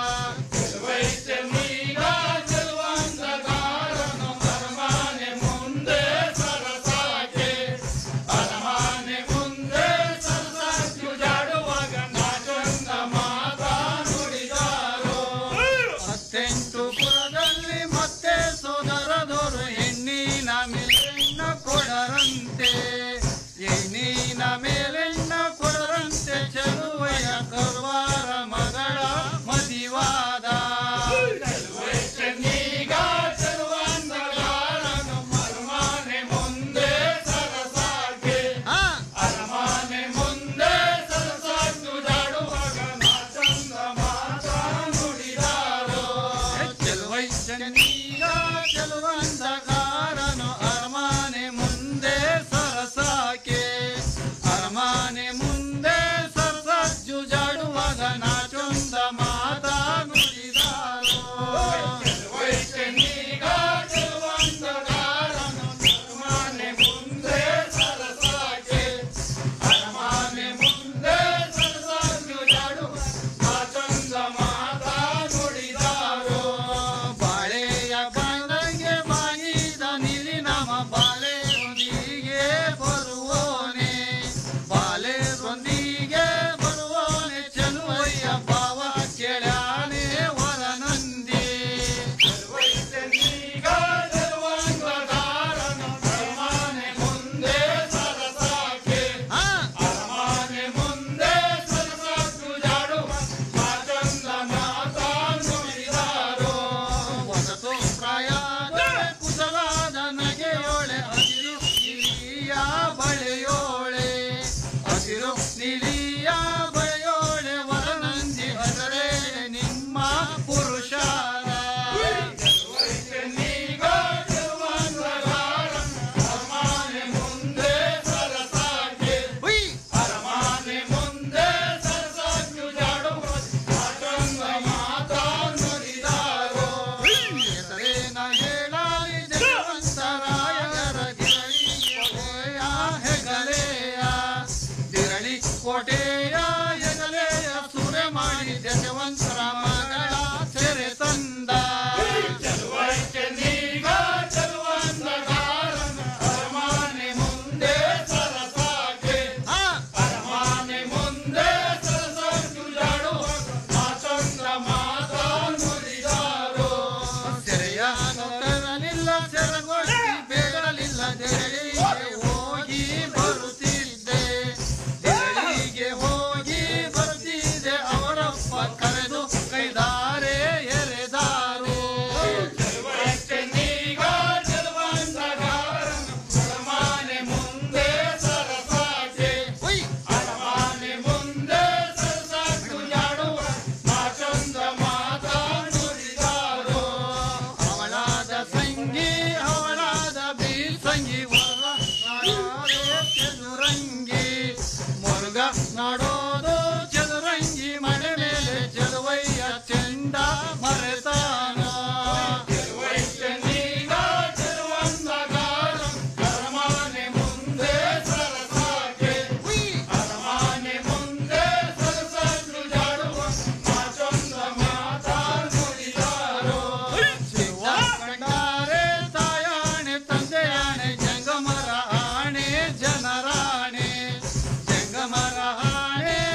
ಚೆನ್ನೀಗ ಚೆಲುವಂತಗಾರನು ಅರಮಾನೆ ಮುಂದೆ ಸರಸಾಕೆ ಅರಮಾನೆ ಮುಂದೆ ಸರಸಾಕು ಜಾಡುವಾಗ ನಾಚಂದ ಮಾತಾ ನುಡಿದಾರೋ ಹತ್ತೆಂಟು ಪುರದಲ್ಲಿ ಮತ್ತೆ ಸೋದರದೋರು ಹೆಣ್ಣಿನ ಮೇಲೆಣ್ಣ ಕೊಡರಂತೆ ಹೆಣ್ಣಿನ ಮೇಲೆಣ್ಣ ಕೊಡರಂತೆ ಚೆಲುವೆಯ ಕರ್ವಾರ ಮಗಳ ಮದಿವಾದ ಚೆನ್ನೀಗ ಚೆಲುವಂದಗಾರನು ಮರುಮಾನೆ ಮುಂದೆ ಸರಸಾಗೆ ಅರಮಾನೆ ಮುಂದೆ ಸರಸಾಕು ಜಾಡುವಾಗ ನಾಚಂದ ಮಾತಾ ನುಡಿದಾರೋ ಚೆಲುವೈ ಚೆನ್ನೀಗ ಚೆಲುವಂದಗಾರನು ಅರಮಾನೆ ಮುಂದೆ ಸರಸಾಕೆ ಅರಮಾನೆ ಮುಂದೆ ಸರಸಜ್ಜು ಜಾಡುವಾಗ ನಾಚೊಂದ ಮಾತಾ ನುಡಿದಾರೋ ಚೆಲುವೈ ಚೆನ್ನೀಗ ಚೆಲುವಂದಗಾರನು ಅರಮಾನೆ ಮುಂದೆ ಸರಸಾಕೆ ಅರಮಾನೆ ಮುಂದೆ ಸರಸಜ್ಜು ಜಾಡುವ ನಾಚೊಂದ ಮಾತಾ ನುಡಿದಾರೋ ಬಾಳೆಯ ಬಾಂಧಂಗೆ ಬಾಗಿದ ನಿಲಿ ನಮ ಬಾಳೆರೊಂದಿಗೆ ಬರುವೋನೆ ಬಾಳೆರೊಂದಿಗೆ ಬರುವೋನೆ ಚೆಲುವಯ್ಯ ಬಾವ ಕೆಳಾನೆ ವರನಂದಿ ಚೆಲುವಯ್ಯನೀಗ ಚೆಲುವಂಗದಾರನು ಅರಮಾನೆ ಮುಂದೆ ಸರಸಾಕೆ ಅರಮಾನೆ ಮುಂದೆ ಸರಸಾಕು ಜಾಡುವ ಮಾತಂದ ಮಾತಾ ನುಡಿದಾರೋ ಹೊಸತು ಪ್ರಾಯದ ಕುಶಲಾದ ನಗೆಯೋಳೆ ಹಸಿರು ನಿಲಿಯ ಬಳೆಯೋಳೆ ಹಸಿರು ನಿಲಿಯ ಬಳೆಯೋಳೆ ವರನಂದಿ ಹಸರೇ ನಿಮ್ಮ ಪುರುಷಾರ ಚೆನ್ನೀಗ ಚೆಲುವಂಗಗಾರ ಅರಮಾನೆ ಮುಂದೆ ಸರಸಾಕೆ ಅರಮಾನೆ ಮುಂದೆ ಸರಸಾಕು ಜಾಡುವ ಮಾತಂಗ ಮಾತಾ ನುಡಿದಾರೋ ಹೆಸರೇನ ಹೇಳಾಲಿ ಜಗವಂತರಾಯರ ಗಿರಳಿಯ ಹೆಗಲೆಯ ದಿರಳಿ ಕೋಟೆಯ ಹೆಗಲೆಯ ಸುರೆ ಮಾಡಿ ಜಗವಂತರ ಮಗಳ ಸೆರೆ ತಂದ ಚೆನ್ನೀಗ ಚೆಲುವಂದಗಾರನ ಅರಮಾನೆ ಮುಂದೆ ಸರಸಾಕೆ ಅರಮಾನೆ ಮುಂದೆ ಸರಸಾಕು ಜಾಡುವ ಮಾತಂದ್ರ ಮಾತಾ ನುಡಿದಾರೋ ಸೆರೆಯ ತರಲಿಲ್ಲ ಸೆರಗೊಳಿಸಿ ಬೇಡಲಿಲ್ಲ ದೆರಳಿಗೆ ಹೋಗಿ ಬರುತ್ತಿದ್ದೆ ದೆರಳಿಗೆ ಹೋಗಿ ಬರುತ್ತಿದ್ದೆ ಅವರಪ್ಪ ಕರೆದು ಕೈದಾರೆ ಎರೆದಾರು ಚೆನ್ನೀಗ ಚೆಲುವಂತಗಾರನ ಅರಮಾನೆ ಮುಂದೆ ಸರಸಾಕೆ ಅರಮಾನೆ ಮುಂದೆ ಸರಸಾಕು ಜಾಡುವ ಮಾತಂದ ಮಾತಾ ನುಡಿದಾರೋ ಅವಳಾದ ಸಂಗಿ ಅವಳಾದ ಬೀರ್ ಸಂಗಿ ವರ ನಾಡೋದೆ ಚದುರಂಗಿ ಮುರುಗ ನಾಡೋದು ಚದುರಂಗಿ ಮನೆ ಮೇಲೆ ಚೆಲುವಯ್ಯ ಚೆಂಡ ಮರೆತಾನ ಚೆನ್ನೀಗ ಚೆಲುವಂದಗಾರ ಅರಮಾನೆ ಮುಂದೆ ಸರಸಾಕೆ ಅರಮಾನೆ ಮುಂದೆ ಸರಸಾಕು ಜಾಡುವ ಮಾತೊಂದ ಮಾತಾ ನುಡಿದಾರೋ ಶಿವ ಕಂಡಾರೆ ತಾಯಾಣೆ ತಂದೆಯಾಣೆ ಜಂಗಮರ ಆಣೆ ಜನರಾಣೆ ಜಂಗಮರ ಆಣೆ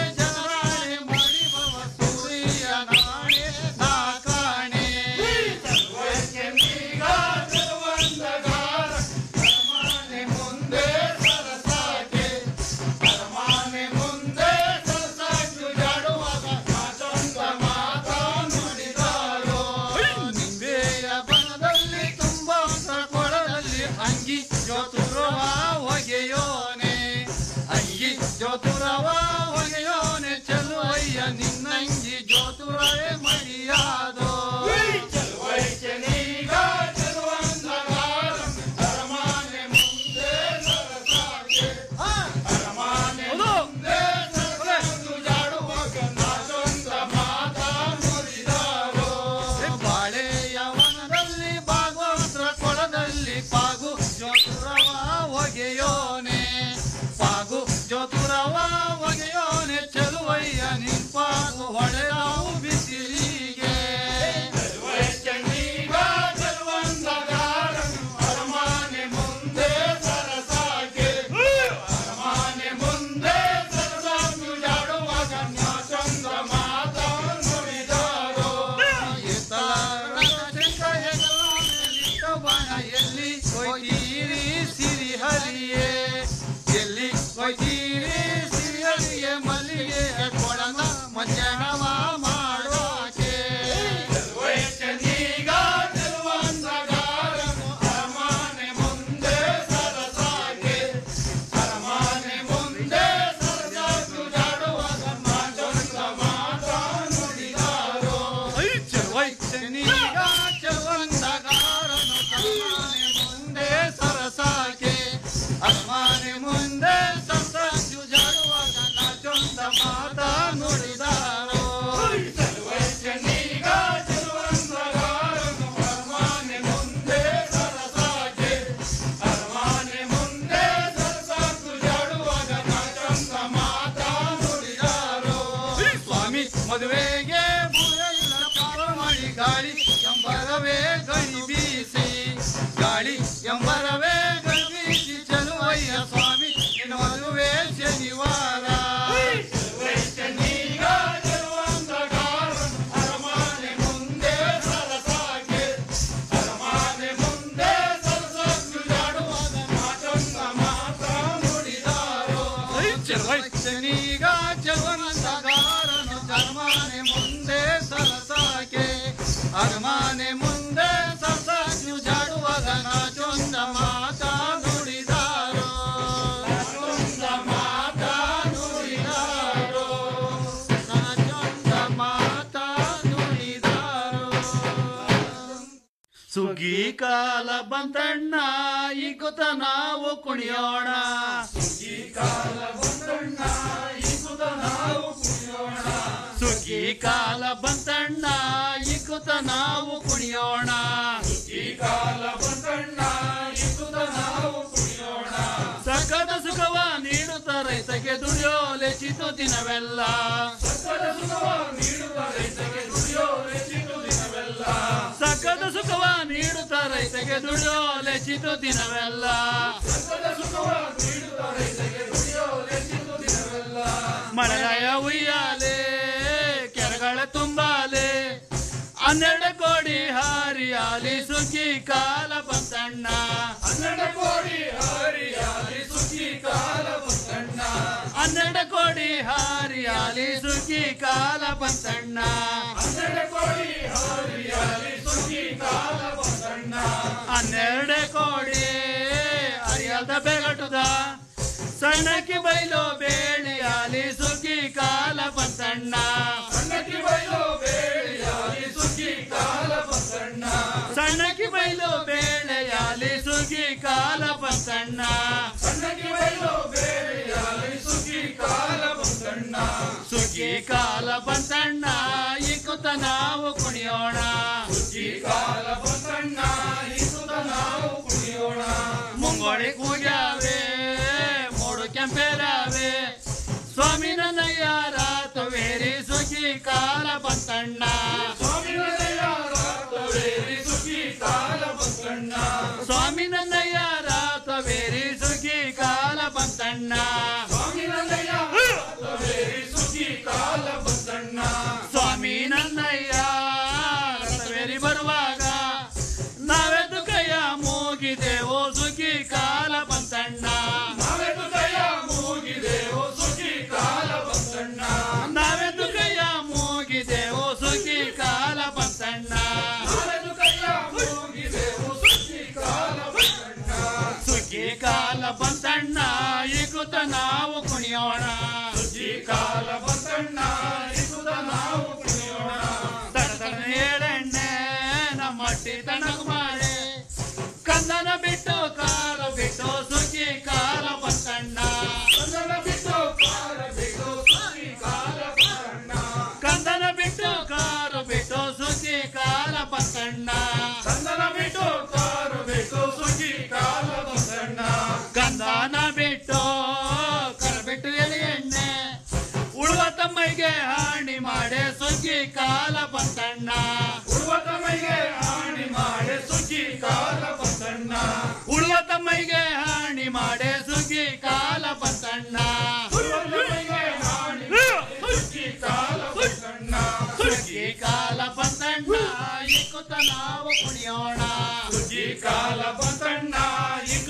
ಚತುರವ ಒಗೆಯೋನೆ ಚೆಲುವಯ್ಯ ನಿಂಪಾದು ಹೊಳೆದಾವು ಬಿಸಿಲಿಗೆ ಚಂಡೀಗ ಚೆಲುವಂದಗಾರನು ಅರಮಾನೆ ಮುಂದೆ ಸರಸಾಗೆ ಅರಮಾನೆ ಮುಂದೆ ಸರಸಾಗಿ ಜಾಡುವಾಗ ಚಂದ ಮಾತಾ ನುಡಿದಾರೋ ಬಣ ಎಲ್ಲಿ ಕೊಯ್ತೀರಿ ಸಿರಿ ಹರಿಯೇ ಎಲ್ಲಿ ಕೊಯ್ತೀರಿ ಸಿರಿ ಹರಿಯೇ ಮಲ್ಲಿಗೆ ಕೊಡನ ಮಧ್ಯಾಹ್ನವ ಮಾಡೋಕೆ ಚಂದೀಗ ಚೆಲುವಂದಗಾರನು ಅರಮಾನೆ ಮುಂದೆ ಸರಸಾಗೆ ಅರಮಾನೆ ಮುಂದೆ ಸರಸಾಗಿ ಜಾಡುವಾಗ ಚಂದ ಮಾತಾ ನುಡಿದಾರೋ ಚೆನ್ನೀಗ ಚೆಲುವಂದಗಾರನು ಅರಮಾನೆ ಮುಂದೆ ಸರಸಾಗೆ ಅರಮಾನೆ ಮುಂದೆ ಸರಸಾಗಿ ಜಾಡುವಾಗ ನಾಚೊಂದ ಮಾತಾ ನುಡಿದಾರೋ ಚೆನ್ನೀಗ ಚೆಲುವಂದಗಾರನು ಅರಮಾನೆ ಮುಂದೆ ಸರಸಾಗೆ ಅರಮಾನೆ ಮುಂದೆ ಸರಸಾಗಿ ಜಾಡುವಾಗ ನಾಚೊಂದ ಮಾತಾ ನುಡಿದಾರೋ ಸ್ವಾಮಿ ಮದುವೆಗೆ ಬುರೆಯಿಲ್ಲ ಪಾರ ಮಾಡಿ ಗಾಳಿ ಎಂಬರವೇ ಗಣಿ ಬೀಸಿ ಗಾಳಿ ಎಂಬರವೇ ಗಣಿ ಬೀಸಿ ಚಲುವಯ್ಯ ಸ್ವಾಮಿ ನಿನ್ನ ಮದುವೆ ಶನಿವಾರ ಚೆನ್ನೀಗ ಚೆಲುವಂದಗಾರನು ಅರಮಾನೆ ಮುಂದೆ ಸರಸಾಗೆ ಅರಮಾನೆ ಮುಂದೆ ಸರಸಾಗಿ ಜಾಡುವಾಗ ಮಾತೊಂದ ಮಾತಾ ನುಡಿದಾರೋ ಚೆನ್ನೀಗ ಚೆಲುವಂದಗಾರನು ಅರಮಾನೆ ಮುಂದೆ ಸರಸಾಗೆ ಅರಮಾನೆ ಮುಂದೆ ಸರಸಾಗಿ ಜಾಡುವಾಗ ನಾಚೊಂದ ಮಾತಾ ನುಡಿದಾರೋ ನಾಚೊಂದ ಮಾತಾ ನುಡಿದಾರೋ ನಾಚೊಂದ ಮಾತಾ ನುಡಿದಾರೋ ಸುಗ್ಗಿ ಕಾಲ ಬಂತಣ್ಣ ಈಗುತ್ತ ನಾವು ಕುಣಿಯೋಣ ಸುಗ್ಗಿ ಕಾಲ ಬಂತಣ್ಣ ಈಗುತ್ತ ನಾವು ಕುಣಿಯೋಣ ಸುಗ್ಗಿ ಕಾಲ ಬಂತಣ್ಣ ಈಗುತ್ತ ನಾವು ಕುಣಿಯೋಣ ಸುಗ್ಗಿ ಕಾಲ ಬಂತಣ್ಣ ಈಗುತ್ತ ನಾವು ಕುಣಿಯೋಣ ಸಕದ ಸುಖವ ನೀಡುತ್ತ ರೈತಗೆ ದುಡಿಯೋಲೆ ಚಿತ್ತು ದಿನವೆಲ್ಲ ಸಕದ ಸುಖವ ನೀಡುತ್ತ ರೈತಗೆ ದುಡಿಯೋಲೆ ಚಿತ್ತು ದಿನವೆಲ್ಲ ಸಕದ ಸುಖವ ನೀಡುತ್ತ ರೈತಗೆ ದುಡಿಯೋಲೆ ಚಿತ್ತು ದಿನವೆಲ್ಲ ಮಳೆಗಾಯ ಉಯ್ಯಾಲೆ ಕೆರೆಗಳ ತುಂಬಾಲೆ ಹನ್ನೆರಡು ಕೋಡಿ ಹಾರಿಯಾಲಿ ಸುಗ್ಗಿ ಕಾಲ ಬಂತಣ್ಣ ಹನ್ನೆರಡು ಕೋಡಿ ಹಾರಿಯಾಲಿ ಸುಗ್ಗಿ ಕಾಲ ಬಂತಣ್ಣ ಹನ್ನೆರಡು ಕೋಡಿ ಹಾರಿಯಾಲಿ ಸುಗ್ಗಿ ಕಾಲ ಬಂತಣ್ಣ ಹನ್ನೆರಡು ಕೋಡಿ ಹಾರಿಯಾಲಿ ಸುಗ್ಗಿ ಕಾಲ ಬಂತಣ್ಣ ಹನ್ನೆರಡು ಕೋಡಿ ಅರಿಯದ ಬೆಗಟುದ ಸಣ್ಣಕ್ಕೆ ಬೈಲು ಬೇಳಿಯಾಲಿ ಸುಗ್ಗಿ ಕಾಲ ಬಂತಣ್ಣ ಸಣ್ಣಕ್ಕೆ ಬೈಲು ಬೇಳಿಯಾಲಿ ಸುಗ್ಗಿ ಕಾಲ ಬಂತಣ್ಣ ಸಣ್ಣಕ್ಕೆ ಬೈಲು ಬೇಳೆಯಾಲಿ ಸುಗ್ಗಿ ಕಾಲ ಬಂತಣ್ಣ ಸಣ್ಣಕ್ಕೆ ಬೈಲು ಬೇಳೆಯಾಲಿ ಸುಗ್ಗಿ ಕಾಲ ಬಂತಣ್ಣ ಸುಗ್ಗಿ ಕಾಲ ಬಂತಣ್ಣ ಇಕ್ಕುತ್ತ ನಾವು ಕುಣಿಯೋಣ ಸುಗ್ಗಿ ಕಾಲ ಬಂತಣ್ಣ ಇಕ್ಕುತ್ತ ನಾವು ಕುಣಿಯೋಣ ಮುಂಗೋಳಿ ಕೂಗ್ಯಾವೆ ಮೋಡು ಕೆಂಪೇರಾವೆ ಸ್ವಾಮಿ ನನ್ನಯ್ಯ ರಾತವೇರಿ ಸುಖಿ ಕಾಲ ಬಂತಣ್ಣ ಸ್ವಾಮಿ ನನ್ನಯ್ಯ ರಾತವೇರಿ ಸುಖಿ ಕಾಲ ಬಂತಣ್ಣ ಸ್ವಾಮಿ ನನ್ನಯ್ಯ ರಾತವೇರಿ ಸುಖಿ ಕಾಲ ಬಂತಣ್ಣ ಸ್ವಾಮಿ ನನ್ನಯ್ಯ ರಾತವೇರಿ ಸುಖಿ ಕಾಲ ಬಂತಣ್ಣ ಸ್ವಾಮಿ ನನ್ನಯ್ಯ ರಥವೇರಿ ಬರುವಾಗ ನಾವೆದು ಕೈಯ ಮೂಗಿದೆವೋ ಸುಖಿ ಕಾಲ ಬಂತಣ್ಣ ನಾವೆದು ಕೈಯ ಮೂಗಿದೆವೋ ಸುಖಿ ಕಾಲ ಬಂತಣ್ಣ ನಾವೆದು ಕೈಯ ಮೂಗಿದೆವೋ ಸುಖಿ ಕಾಲ ಬಂತಣ್ಣ ನಾವೆದು ಕೈಯ ಮೂಗಿದೆವೋ ಸುಖಿ ಕಾಲ ಬಂತಣ್ಣ ಸುಗ್ಗಿ ಕಾಲ ಬಂತಣ್ಣ ಈಗುತ್ತ ನಾವು ಕುಣಿಯೋಣ ಸುಗ್ಗಿ ಕಾಲ ಬಂತಣ್ಣ ಈಗುತ್ತ ನಾವು ಕುಣಿಯೋಣ ತಡ ತಡ ಏಳೆಣ್ಣೆ ನಮ್ಮಟ್ಟಿ ತಣಕು ಮಾಡಿ ಕಂದನ ಬಿಟ್ಟು ಕಾಲ ಬಿಟ್ಟು ಸುಗ್ಗಿ ಕಾಲ ಬಂತಣ್ಣ ಕಂದನ ಬಿಟ್ಟು ಕಾಲ ಬಿಟ್ಟು ಸುಗ್ಗಿ ಕಾಲ ಬಂತಣ್ಣ ಕಂದನ ಬಿಟ್ಟು ಕಾರು ಬಿಟ್ಟು ಸುಗ್ಗಿ ಕಾಲ ಬಂತಣ್ಣ ಕಂದನ ಬಿಟ್ಟು ಕಾರು ಬಿಟ್ಟು ಸುಗ್ಗಿ ಕಾಲ ಬಂತಣ್ಣ ಕಂದನ ಬಿಟ್ಟು ಕರ ಬಿಟ್ಟು ಕಾಲ ಬಂತಣ್ಣ ಉಳುವ ತಮ್ಮಗೆ ಹಾನಿ ಮಾಡೆ ಸುಗ್ಗಿ ಕಾಲ ಬಂತಣ್ಣ ಉಳುವ ತಮ್ಮಗೆ ಹಾನಿ ಮಾಡೆ ಸುಗ್ಗಿ ಕಾಲ ಬಂತಣ್ಣ ಸುಗ್ಗಿ ಕಾಲ ಬಂತಣ್ಣ ಇಕ್ಕುತ್ತ ನಾವು ಕುಣಿಯೋಣ ಸುಗ್ಗಿ ಕಾಲ ಬಂತಣ್ಣ